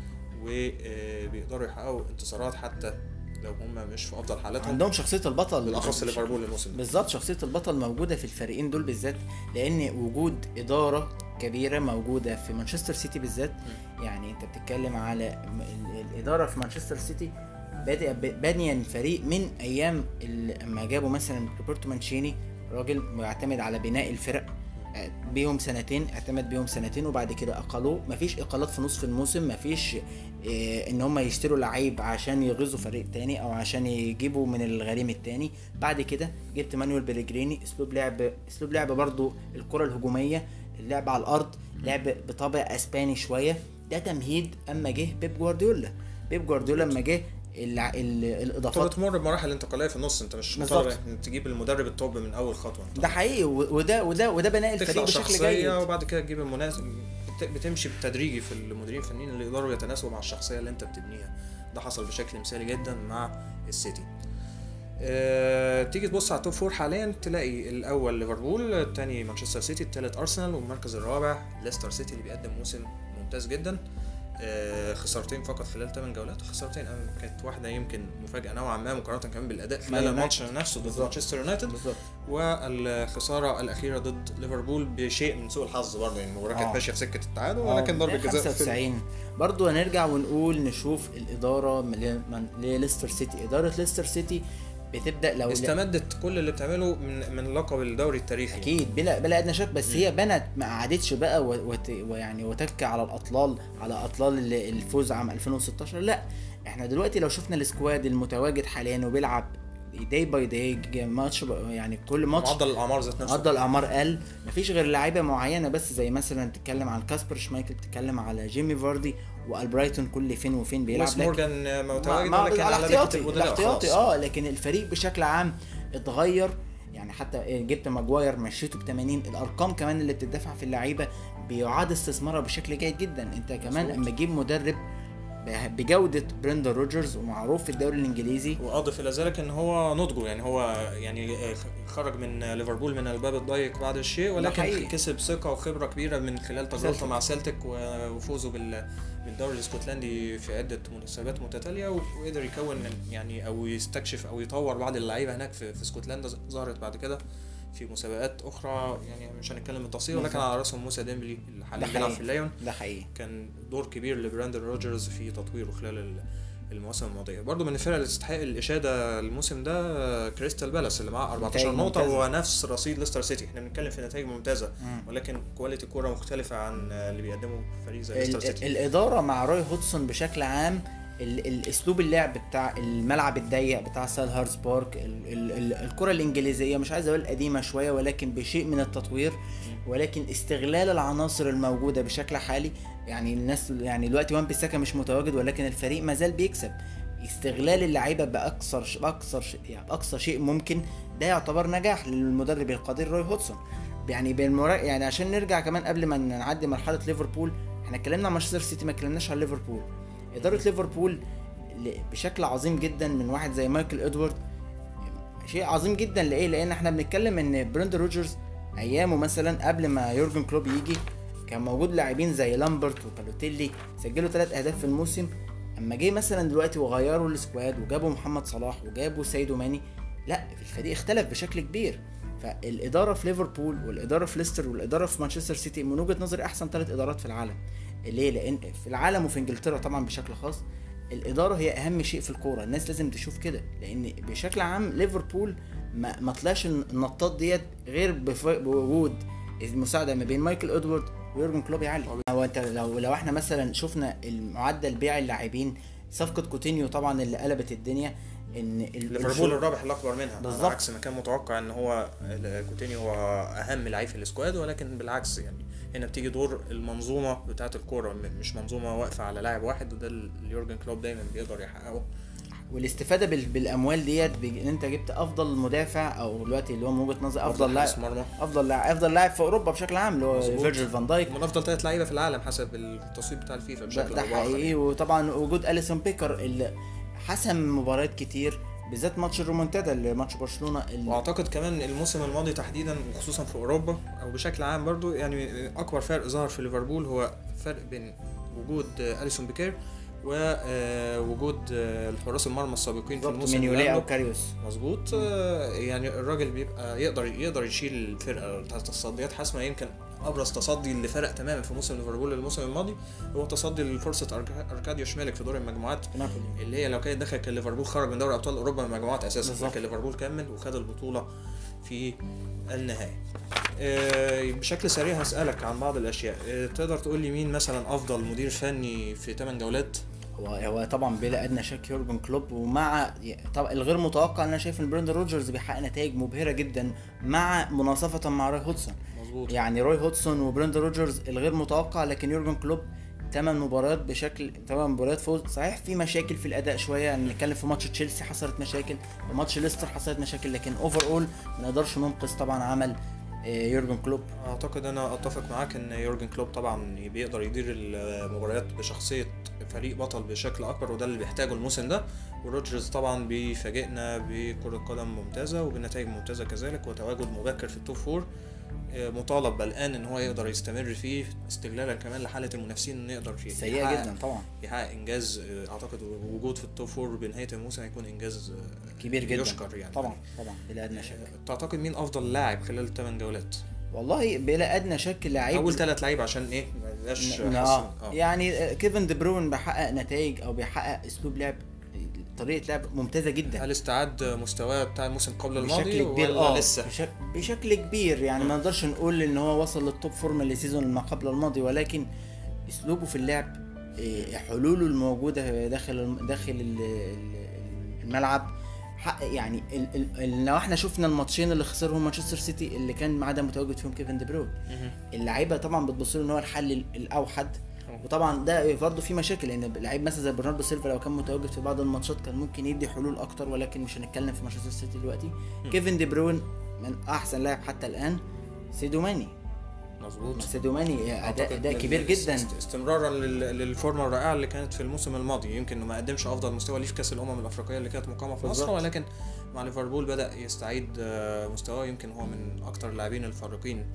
وبيقدروا يحققوا انتصارات حتى لو هم مش في افضل حالاتهم عندهم شخصيه البطل بالاخص ليفربول الموسم ده بالظبط شخصيه البطل موجوده في الفريقين دول بالذات لان وجود اداره كبيره موجوده في مانشستر سيتي بالذات يعني انت بتتكلم على م- ال- الاداره في مانشستر سيتي بادئ ب- بانيه الفريق من ايام ال- اما جابوا مثلا روبرتو مانشيني راجل معتمد على بناء الفرق آه، بيهم سنتين اعتمد بيهم سنتين وبعد كده اقلوه مفيش اقالات في نصف الموسم مفيش آه، ان هم يشتروا لعيب عشان يغزوا فريق تاني او عشان يجيبوا من الغريم التاني بعد كده جبت مانويل بيليجريني اسلوب لعب اسلوب لعب برضو الكره الهجوميه اللعب على الارض لعب بطابع اسباني شويه ده تمهيد اما جه بيب جوارديولا بيب جوارديولا اما جه الع- ال- انت الاضافات بتمر بمراحل انتقاليه في النص انت مش بالظبط. مطالب انك تجيب المدرب التوب من اول خطوه انت ده حقيقي و- وده وده وده بناء الفريق تخلق بشكل شخصيه جيد وبعد كده تجيب المناسب بت- بتمشي بالتدريجي في المديرين الفنيين اللي يقدروا يتناسبوا مع الشخصيه اللي انت بتبنيها ده حصل بشكل مثالي جدا مع السيتي أه تيجي تبص على التوب فور حاليا تلاقي الاول ليفربول الثاني مانشستر سيتي الثالث ارسنال والمركز الرابع ليستر سيتي اللي بيقدم موسم ممتاز جدا أه خسارتين فقط خلال 8 جولات خسارتين أه، كانت واحده يمكن مفاجاه نوعا ما مقارنه كمان بالاداء خلال يونايتد. الماتش نفسه ضد بالظبط. مانشستر يونايتد بالظبط والخساره الاخيره ضد ليفربول بشيء من سوء الحظ برضه يعني المباراه كانت آه. ماشيه في سكه التعادل ولكن ضربه جزاء في 95 برضو هنرجع ونقول نشوف الاداره ل- من- لليستر سيتي اداره ليستر سيتي بتبدا لو استمدت كل اللي بتعمله من من لقب الدوري التاريخي اكيد بلا بلا ادنى شك بس هي بنت ما قعدتش بقى و- وت ويعني وتك على الاطلال على اطلال ال- الفوز عام 2016 لا احنا دلوقتي لو شفنا السكواد المتواجد حاليا وبيلعب داي باي داي ماتش ب- يعني كل ماتش معدل الاعمار ذات نفسه عدى الاعمار قل مفيش غير لعيبه معينه بس زي مثلا تتكلم عن كاسبر شمايكل تتكلم على جيمي فاردي والبرايتون كل فين وفين بيلعب ويس لكن- مورجان متواجد مع- ولكن مع على دكه الاحتياطي البدلاء الاحتياطي خلاص. اه لكن الفريق بشكل عام اتغير يعني حتى جبت ماجواير مشيته ب 80 الارقام كمان اللي بتدفع في اللعيبه بيعاد استثمارها بشكل جيد جدا انت كمان مظبوط. اما تجيب مدرب ب- بجوده بريندا روجرز ومعروف في الدوري الانجليزي واضف الى ذلك ان هو نضجه يعني هو يعني خرج من ليفربول من الباب الضيق بعد الشيء ولكن حقيقي. كسب ثقه وخبره كبيره من خلال تجربته سيلتيك. مع سيلتيك وفوزه بال بالدوري الاسكتلندي في عده مناسبات متتاليه وقدر يكون يعني او يستكشف او يطور بعض اللعيبه هناك في, في اسكتلندا ظهرت بعد كده في مسابقات اخرى يعني مش هنتكلم بالتفصيل ولكن بالظبط. على راسهم موسى ديمبلي اللي ده حاليا بيلعب حقيقي. في الليون ده حقيقي كان دور كبير لبراندن روجرز في تطويره خلال ال- المواسم الماضيه برضه من الفرق اللي تستحق الاشاده الموسم ده كريستال بالاس اللي معاه 14 نتائج نقطه ممتازة. وهو نفس رصيد ليستر سيتي احنا بنتكلم في نتائج ممتازه مم. ولكن كواليتي كوره مختلفه عن اللي بيقدمه فريق زي ليستر ال- سيتي الاداره مع روي هودسون بشكل عام ال- الاسلوب اللعب بتاع الملعب الضيق بتاع سال هارز بارك ال- ال- ال- الكره الانجليزيه مش عايز اقول قديمه شويه ولكن بشيء من التطوير ولكن استغلال العناصر الموجوده بشكل حالي يعني الناس يعني دلوقتي وان بيساكا مش متواجد ولكن الفريق ما زال بيكسب استغلال اللعيبه باكثر ش- باكثر ش- يعني اقصى شيء ممكن ده يعتبر نجاح للمدرب القدير روي هودسون يعني بالمرا... يعني عشان نرجع كمان قبل ما نعدي مرحله ليفربول احنا اتكلمنا عن مانشستر سيتي ما اتكلمناش عن ليفربول اداره ليفربول ل- بشكل عظيم جدا من واحد زي مايكل ادوارد شيء عظيم جدا لايه لان احنا بنتكلم ان برند روجرز ايامه مثلا قبل ما يورجن كلوب يجي كان موجود لاعبين زي لامبرت وبالوتيلي سجلوا ثلاث اهداف في الموسم اما جه مثلا دلوقتي وغيروا السكواد وجابوا محمد صلاح وجابوا سيدو ماني لا الفريق اختلف بشكل كبير فالاداره في ليفربول والاداره في ليستر والاداره في مانشستر سيتي من وجهه نظري احسن ثلاث ادارات في العالم ليه لان في العالم وفي انجلترا طبعا بشكل خاص الاداره هي اهم شيء في الكوره الناس لازم تشوف كده لان بشكل عام ليفربول ما, ما طلعش النطاط ديت غير بف- بوجود المساعده ما بين مايكل ادوارد ويورجن كلوب يا علي هو انت لو لو احنا مثلا شفنا المعدل بيع اللاعبين صفقه كوتينيو طبعا اللي قلبت الدنيا ان ال- ليفربول الشغل- الرابح الاكبر منها بالظبط. على عكس ما كان متوقع ان هو كوتينيو هو اهم لعيب في السكواد ولكن بالعكس يعني هنا بتيجي دور المنظومه بتاعه الكوره م- مش منظومه واقفه على لاعب واحد وده اللي يورجن كلوب دايما بيقدر يحققه والاستفاده بال- بالاموال ديت بج- ان انت جبت افضل مدافع او دلوقتي اللي هو من وجهه نظري افضل لاعب حارس مرمى افضل لاعب افضل لاعب في اوروبا بشكل عام اللي هو مظبوط. فيرجيل فان دايك من افضل ثلاث لعيبه في العالم حسب التصويت بتاع الفيفا ده, بشكل ده او باخر حقيقي وطبعا وجود اليسون بيكر اللي حسم مباريات كتير بالذات ماتش الرومونتادا اللي ماتش برشلونه اللي واعتقد كمان الموسم الماضي تحديدا وخصوصا في اوروبا او بشكل عام برضو يعني اكبر فرق ظهر في ليفربول هو فرق بين وجود اليسون بيكير ووجود الحراس المرمى السابقين في بالظبط الموسم اللي مينيولي او قبله. كاريوس مظبوط آه، يعني الراجل بيبقى يقدر يقدر يشيل الفرقه بتاعت تصديات حاسمه يمكن ابرز تصدي اللي فرق تماما في موسم ليفربول الموسم الماضي هو تصدي لفرصه أركا- اركاديوش مالك في دور المجموعات في نابولي اللي هي لو كانت دخل كان ليفربول خرج من دوري ابطال اوروبا من المجموعات اساسا بالظبط. لكن ليفربول كمل وخد البطوله في النهايه آه، بشكل سريع هسألك عن بعض الأشياء آه، تقدر تقول لي مين مثلا أفضل مدير فني في 8 جولات هو هو طبعا بلا ادنى شك يورجن كلوب ومع طبعا الغير متوقع ان انا شايف ان بريندن روجرز بيحقق نتائج مبهره جدا مع مناصفه مع روي هودسون مظبوط يعني روي هودسون وبريندن روجرز الغير متوقع لكن يورجن كلوب ثمان مباريات بشكل ثمان مباريات فوز صحيح في مشاكل في الاداء شويه يعني نتكلم في ماتش تشيلسي حصلت مشاكل في ماتش ليستر حصلت مشاكل لكن اوفر اول ما نقدرش ننقص طبعا عمل آه، يورجن كلوب اعتقد انا اتفق معاك ان يورجن كلوب طبعا بيقدر يدير المباريات بشخصيه فريق بطل بشكل اكبر وده اللي بيحتاجه الموسم ده وروجرز طبعا بيفاجئنا بكره قدم ممتازه وبنتائج ممتازه كذلك وتواجد مبكر في التوب فور آه، مطالب الان ان هو يقدر يستمر فيه استغلالا كمان لحاله المنافسين انه يقدر فيه سيئه يحقق- جدا طبعا يحقق انجاز آه، اعتقد وجود في التوب فور بنهايه الموسم هيكون انجاز آه، كبير جدا يشكر يعني طبعا طبعا بلا ادنى شك آه، تعتقد مين افضل لاعب خلال الثمان جولات والله بلا ادنى شك لعيب اول ثلاث لعيبه عشان ايه ما يبقاش ن- حاسس- اه يعني كيفن دي بروين بيحقق نتائج او بيحقق اسلوب لعب طريقه لعب ممتازه جدا هل استعاد مستواه بتاع الموسم قبل الماضي بشكل كبير ولا اه لسه بشك... بشكل كبير يعني ما نقدرش نقول ان هو وصل للتوب فورم السيزون ما قبل الماضي ولكن اسلوبه في اللعب إيه، حلوله الموجوده داخل الم- داخل ال- ال- الملعب حق يعني ال... ال... ال... لو احنا شفنا الماتشين اللي خسرهم مانشستر سيتي اللي كان ما عدا متواجد فيهم كيفن دي بروين اللعيبه طبعا بتبص له ان هو الحل ال- الاوحد وطبعا ده برضه في مشاكل لان لعيب مثلا زي برناردو سيلفا لو كان متواجد في بعض الماتشات كان ممكن يدي حلول اكتر ولكن مش هنتكلم في مانشستر سيتي دلوقتي كيفن دي بروين من احسن لاعب حتى الان سيدو ماني مظبوط سيدو ماني اداء أعتقد اداء لل- كبير جدا است- استمرارا لل- للفورمه الرائعه اللي كانت في الموسم الماضي يمكن انه ما قدمش افضل مستوى ليه في كاس الامم الافريقيه اللي كانت مقامه في مصر بالظبط. ولكن مع ليفربول بدا يستعيد آه، مستواه يمكن هو من اكتر اللاعبين الفارقين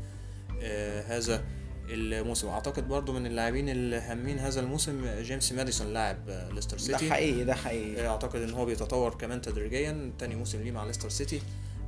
آه، هذا الموسم اعتقد برضو من اللاعبين الهامين هذا الموسم جيمس ماديسون لاعب آه، ليستر ده سيتي حقيقي ده حقيقي اعتقد ان هو بيتطور كمان تدريجيا تاني موسم ليه مع ليستر سيتي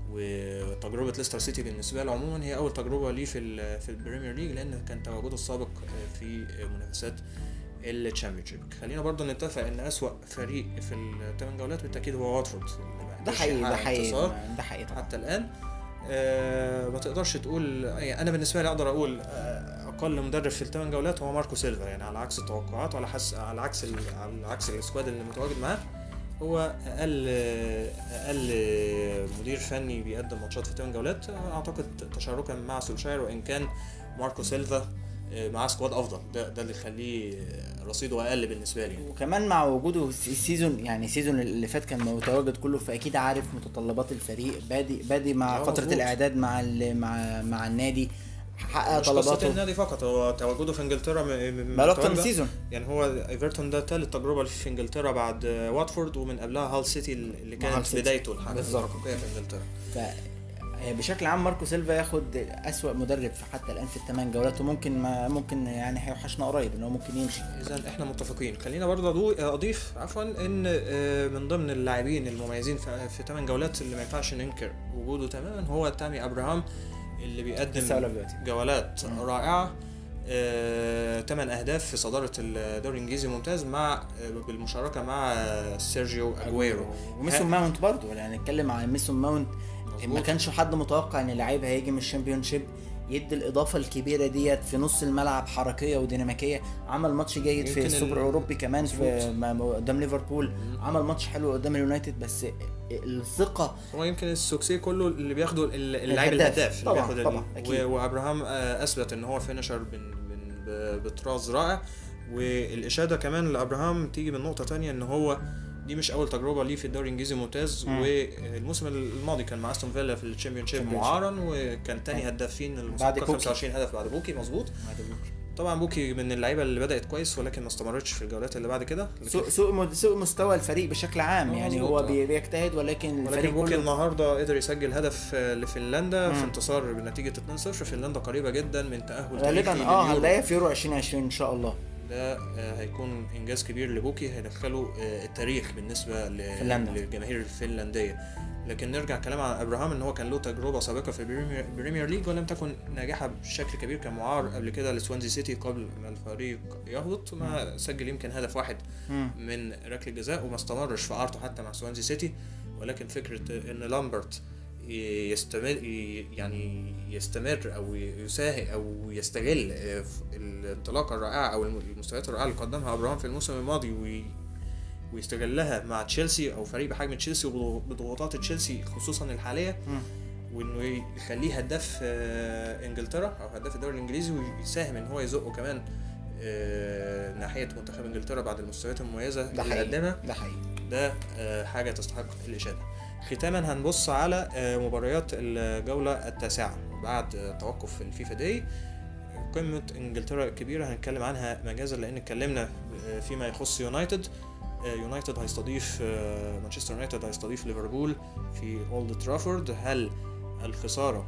وتجربه ليستر سيتي بالنسبه له عموما هي اول تجربه ليه في ال- في البريمير ليج لان كان تواجده السابق في منافسات التشامبيونشيب خلينا برضو نتفق ان اسوا فريق في الثمان جولات بالتاكيد هو واتفورد اللي ما ده قدرش حقيقي ده يحقق حقيقي انتصار ده حقيقي طبعا حتى الان آه ما تقدرش تقول يعني انا بالنسبه لي اقدر اقول آه اقل مدرب في الثمان جولات هو ماركو سيلفا يعني على عكس التوقعات وعلى حس على عكس ال... على عكس السكواد اللي متواجد معاه هو اقل اقل مدير فني بيقدم ماتشات في الثمان جولات اعتقد تشاركا مع سولشاير وان كان ماركو سيلفا معاه سكواد افضل ده ده اللي يخليه رصيده اقل بالنسبه لي يعني. وكمان مع وجوده السيزون يعني السيزون اللي فات كان متواجد كله فاكيد عارف متطلبات الفريق بادي بادي مع آه، فتره مظبوط. الاعداد مع ال- مع مع النادي حقق مش قصة طلباته النادي فقط هو تواجده في انجلترا م- م- بقاله اكتر من متواجد. سيزون يعني هو ايفرتون ده تالت تجربه في انجلترا بعد واتفورد ومن قبلها هال سيتي اللي مع كانت هال سيتي. بدايته الحقيقه بالظبط. الحقيقيه في انجلترا ف بشكل عام ماركو سيلفا ياخد اسوأ مدرب في حتى الان في الثمان جولات وممكن ما ممكن يعني هيوحشنا قريب ان هو ممكن يمشي اذا احنا متفقين خلينا برضه أضو- اضيف عفوا ان آه، من ضمن اللاعبين المميزين في في 8 جولات اللي ما ينفعش ننكر وجوده تماما هو تامي ابراهام اللي لسه بيقدم هقولها دلوقتي جولات رائعه آه، تمن اهداف في صداره الدوري الانجليزي ممتاز مع آه، بالمشاركه مع آه، سيرجيو اجويرو وميسون ماونت برضه يعني نتكلم عن ميسون ماونت ما مظبوط. كانش حد متوقع ان لعيب هيجي من الشامبيونشيب يدي الاضافه الكبيره ديت في نص الملعب حركيه وديناميكيه عمل ماتش جيد في يمكن السوبر ال- الاوروبي كمان في مظبوط. ما- ما- قدام ليفربول عمل ماتش حلو قدام اليونايتد بس الثقه هو يمكن السوكسي كله اللي بياخده ال- اللاعب الهداف. الهداف اللي طبعاً، بياخد ال- طبعاً، أكيد. و- وابراهام آه، اثبت ان هو فينشر بن بن ب- بطراز رائع والاشاده كمان لابراهام تيجي من نقطه تانية ان هو دي مش اول تجربه ليه في الدوري الانجليزي ممتاز مم. والموسم الماضي كان مع استون فيلا في الشامبيون شيب Championship. معارا وكان تاني هدافين بعد المسابقه بوكي. 25 هدف بعد بوكي مظبوط طبعا بوكي من اللعيبه اللي بدات كويس ولكن ما استمرتش في الجولات اللي بعد كده لكن- سوء سوء مد- سوء مستوى الفريق بشكل عام آه، يعني مظبوط، هو آه. بي- بيجتهد ولكن ولكن الفريق بوكي كله النهارده قدر يسجل هدف آه، لفنلندا في مم. انتصار بنتيجه 2-0 فنلندا قريبه جدا من تاهل غالبا تاريخي اه لليورو. هنلاقيها في يورو 2020 ان شاء الله ده آه، هيكون انجاز كبير لبوكي هيدخله آه، التاريخ بالنسبه ل- فنلندا. للجماهير الفنلنديه لكن نرجع كلام عن ابراهام ان هو كان له تجربه سابقه في البريمير بريمير ليج ولم تكن ناجحه بشكل كبير كان معار قبل كده لسوانزي سيتي قبل ما الفريق يهبط ما سجل يمكن هدف واحد مم. من ركله جزاء وما استمرش في عارته حتى مع سوانزي سيتي ولكن فكره ان لامبرت يستمر يعني يستمر او يساهم او يستغل الانطلاقه الرائعه او المستويات الرائعه اللي قدمها ابراهام في الموسم الماضي وي ويستغلها مع تشيلسي او فريق بحجم تشيلسي وبضغوطات تشيلسي خصوصا الحاليه مم. وانه يخليه هداف آه، انجلترا او هداف الدوري الانجليزي ويساهم ان هو يزقه كمان آه، ناحيه منتخب انجلترا بعد المستويات المميزه ده اللي حقيقي قدمها ده حقيقي ده آه، حاجه تستحق الاشاده ختاما هنبص على آه، مباريات الجوله التاسعه بعد آه، توقف الفيفا داي قمة انجلترا الكبيرة هنتكلم عنها مجازا لان اتكلمنا آه، فيما يخص يونايتد آه، يونايتد هيستضيف آه، مانشستر يونايتد هيستضيف ليفربول في اولد ترافورد هل الخسارة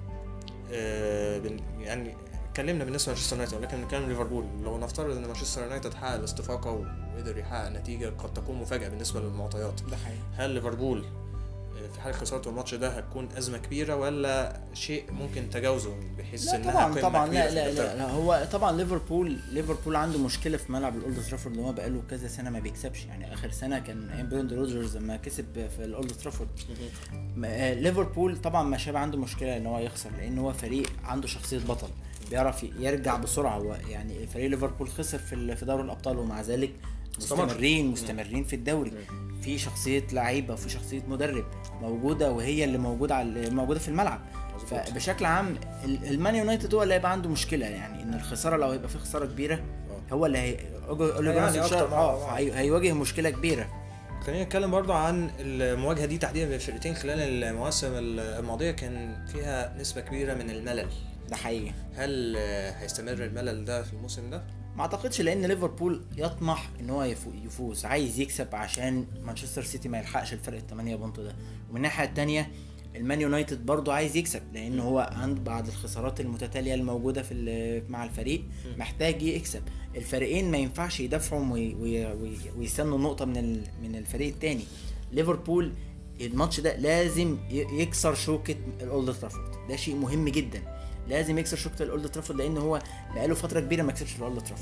آه، بن- يعني اتكلمنا بالنسبة لمانشستر يونايتد ولكن بنتكلم ليفربول لو نفترض ان مانشستر يونايتد حقق الاستفاقة وقدر يحقق نتيجة قد تكون مفاجأة بالنسبة للمعطيات ده حقيقي هل ليفربول آه، في حال خسارته الماتش ده هتكون أزمة كبيرة ولا شيء ممكن تجاوزه بحيث لا إنها طبعا قمة طبعا كبيرة لا في لا, إنجلترا؟ لا لا هو طبعا ليفربول ليفربول عنده مشكله في ملعب الاولد ترافورد ان هو بقاله كذا سنه ما بيكسبش يعني اخر سنه كان ايام بريند روجرز لما كسب في الاولد ترافورد م- آه، ليفربول طبعا ما شاب عنده مشكله ان هو يخسر لان هو فريق عنده شخصيه بطل بيعرف ي- يرجع بسرعه هو يعني فريق ليفربول خسر في ال- في دوري الابطال ومع ذلك استمر. مستمرين مستمرين في الدوري في شخصيه لعيبه وفي شخصيه مدرب موجوده وهي اللي موجوده على موجوده في الملعب مظبوط. فبشكل عام ال- المان يونايتد هو اللي هيبقى عنده مشكله يعني ان الخساره لو هيبقى في خساره كبيره هو اللي هي أولي هيعاني جونر أكتر سولشاير- مع- اه مع- هي- هيواجه مشكله كبيره خلينا نتكلم برضو عن المواجهة دي تحديدا بين الفرقتين خلال المواسم الماضية كان فيها نسبة كبيرة من الملل ده حقيقي هل آه، هيستمر الملل ده في الموسم ده؟ ما اعتقدش لان ليفربول يطمح ان هو يفو- يفوز عايز يكسب عشان مانشستر سيتي ما يلحقش الفرق ال 8 بونت ده ومن الناحيه الثانيه المان يونايتد برضه عايز يكسب لان هو عند بعد الخسارات المتتاليه الموجوده في ال- مع الفريق محتاج يكسب الفريقين ما ينفعش يدافعوا وي- وي- وي- ويستنوا نقطه من ال- من الفريق الثاني ليفربول الماتش ده لازم ي- يكسر شوكه الاولد ترافورد ده شيء مهم جدا لازم يكسر شوكه الاولد ترافورد لان هو بقاله فتره كبيره ما كسبش في الاولد ترافورد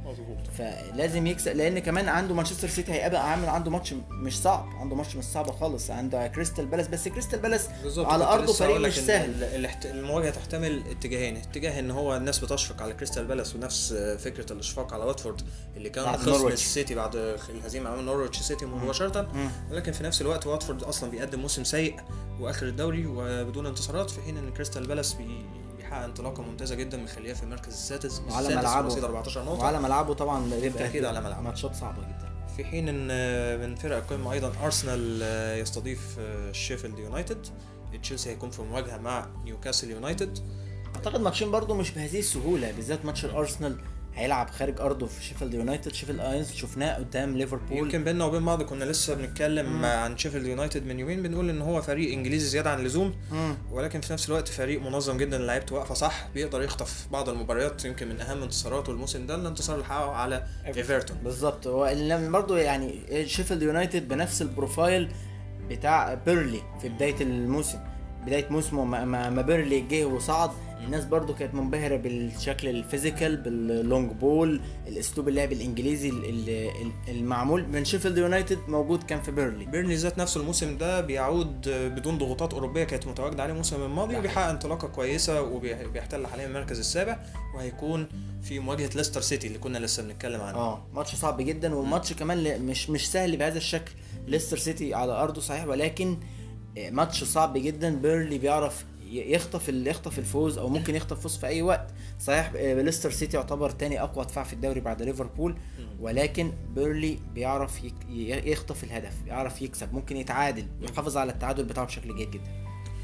مظبوط فلازم يكسب لان كمان عنده مانشستر سيتي هيبقى عامل عنده ماتش مش صعب عنده ماتش مش صعب خالص عنده كريستال بالاس بس كريستال بالاس بالظبط على كنت ارضه لسه فريق هقول لك مش إن سهل ال- الاحت- المواجهه تحتمل اتجاهين اتجاه ان هو الناس بتشفق على كريستال بالاس ونفس فكره الاشفاق على واتفورد اللي كان بعد خصم نورويتش. السيتي بعد الهزيمه امام نورويتش سيتي مباشره مم. ولكن في نفس الوقت واتفورد اصلا بيقدم موسم سيء واخر الدوري وبدون انتصارات في حين ان كريستال بالاس بي- بيحقق انطلاقه ممتازه جدا مخليه في المركز السادس وعلى السادس ملعبه. برصيد 14 نقطه وعلى ملعبه طبعا بيبقى بالتأكيد على ملعبه. ماتشات صعبه جدا في حين ان من فرق القمه ايضا ارسنال يستضيف شيفيلد يونايتد تشيلسي هيكون في مواجهه مع نيوكاسل يونايتد اعتقد ماتشين برضو مش بهذه السهوله بالذات ماتش الارسنال هيلعب خارج ارضه في شيفيلد يونايتد شيفيلد اينز شفناه قدام ليفربول يمكن بيننا وبين بعض كنا لسه بنتكلم عن شيفيلد يونايتد من يومين بنقول ان هو فريق انجليزي زياده عن اللزوم مم. ولكن في نفس الوقت فريق منظم جدا لعيبته واقفه صح بيقدر يخطف بعض المباريات يمكن من اهم انتصاراته الموسم ده الانتصار اللي حققه على ايفرتون بالظبط هو اللي برضه يعني شيفيلد يونايتد بنفس البروفايل بتاع بيرلي في بدايه الموسم بدايه موسمه ما, ما, ما بيرلي جه وصعد الناس برضو كانت منبهره بالشكل الفيزيكال باللونج بول الاسلوب اللعب الانجليزي ال- ال- ال- المعمول من شيفيلد يونايتد موجود كان في بيرلي بيرني ذات نفسه الموسم ده بيعود بدون ضغوطات اوروبيه كانت متواجده عليه الموسم الماضي ده وبيحقق انطلاقه كويسه وبيحتل حاليا المركز السابع وهيكون في مواجهه ليستر سيتي اللي كنا لسه بنتكلم عنها اه ماتش صعب جدا وماتش كمان ل- مش مش سهل بهذا الشكل ليستر سيتي على ارضه صحيح ولكن آه، ماتش صعب جدا بيرلي بيعرف ي- يخطف ال- يخطف الفوز او ممكن يخطف فوز في اي وقت صحيح آه، ليستر سيتي يعتبر تاني اقوى دفاع في الدوري بعد ليفربول ولكن بيرلي بيعرف يك- ي- يخطف الهدف يعرف يكسب ممكن يتعادل يحافظ على التعادل بتاعه بشكل جيد جدا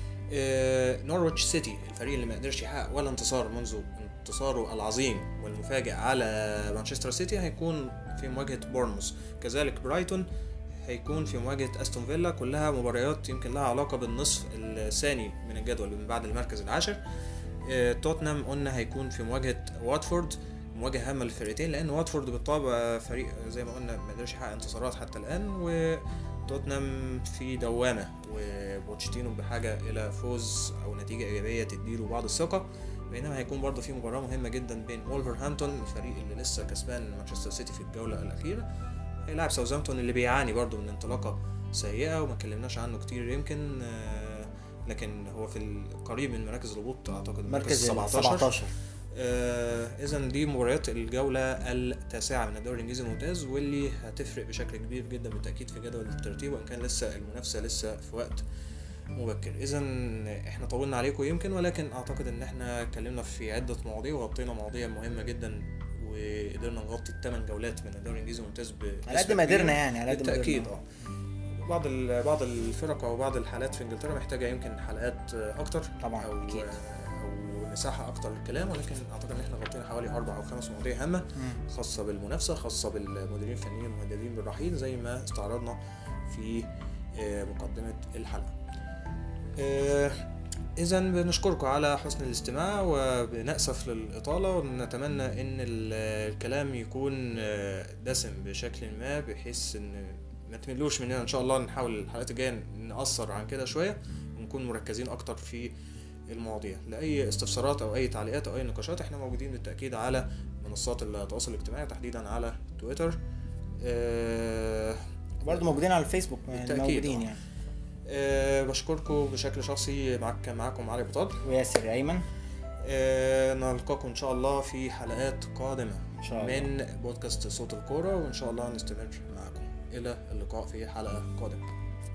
آه، نورويتش سيتي الفريق اللي ما قدرش يحقق ولا انتصار منذ انتصاره العظيم والمفاجئ على مانشستر سيتي هيكون في مواجهه بورنموث كذلك برايتون هيكون في مواجهه استون فيلا كلها مباريات يمكن لها علاقه بالنصف الثاني من الجدول من بعد المركز العاشر آه، توتنهام قلنا هيكون في مواجهه واتفورد مواجهه هامه للفرقتين لان واتفورد بالطبع فريق زي ما قلنا ما قدرش يحقق انتصارات حتى الان وتوتنهام في دوامه وبوتشيتينو بحاجه الى فوز او نتيجه ايجابيه تديله بعض الثقه بينما هيكون برضه في مباراه مهمه جدا بين وولفرهامبتون الفريق اللي لسه كسبان مانشستر سيتي في الجوله الاخيره هيلاعب ساوثهامبتون اللي بيعاني برضه من انطلاقه سيئه وما اتكلمناش عنه كتير يمكن آه، لكن هو في القريب من مراكز الهبوط اعتقد المركز مركز 17 17 اذا دي مباريات الجوله التاسعه من الدوري الانجليزي الممتاز واللي هتفرق بشكل كبير جدا بالتاكيد في جدول الترتيب وان كان لسه المنافسه لسه في وقت مبكر اذا احنا طولنا عليكم يمكن ولكن اعتقد ان احنا اتكلمنا في عده مواضيع وغطينا مواضيع مهمه جدا وقدرنا نغطي الثمان جولات من الدوري الانجليزي الممتاز ب- على قد باسم ما كبير. قدرنا يعني على قد ما بالتاكيد قدرنا. اه بعض ال- بعض الفرق او بعض الحالات في انجلترا محتاجه يمكن حلقات اكتر طبعاً، او أكيد. او مساحه اكتر للكلام ولكن اعتقد ان احنا غطينا حوالي اربع او خمس مواضيع هامه مم. خاصه بالمنافسه خاصه بالمديرين الفنيين المهددين بالرحيل زي ما استعرضنا في آه، مقدمه الحلقه اذا بنشكركم على حسن الاستماع وبنأسف للإطالة ونتمنى ان ال- الكلام يكون آه، دسم بشكل ما بحيث ان ما تملوش مننا ان شاء الله نحاول الحلقات الجايه نقصر عن كده شويه ونكون مركزين اكتر في المواضيع لاي استفسارات او اي تعليقات او اي نقاشات احنا موجودين بالتاكيد على منصات التواصل الاجتماعي تحديدا على تويتر آه، برضه موجودين على الفيسبوك يعني بالتأكيد، موجودين آه. يعني آه، بشكركم بشكل شخصي معك كان معاكم علي بطاط وياسر ايمن آه، نلقاكم ان شاء الله في حلقات قادمه إن شاء الله. من بودكاست صوت الكوره وان شاء الله نستمر معكم الى اللقاء في حلقه قادمه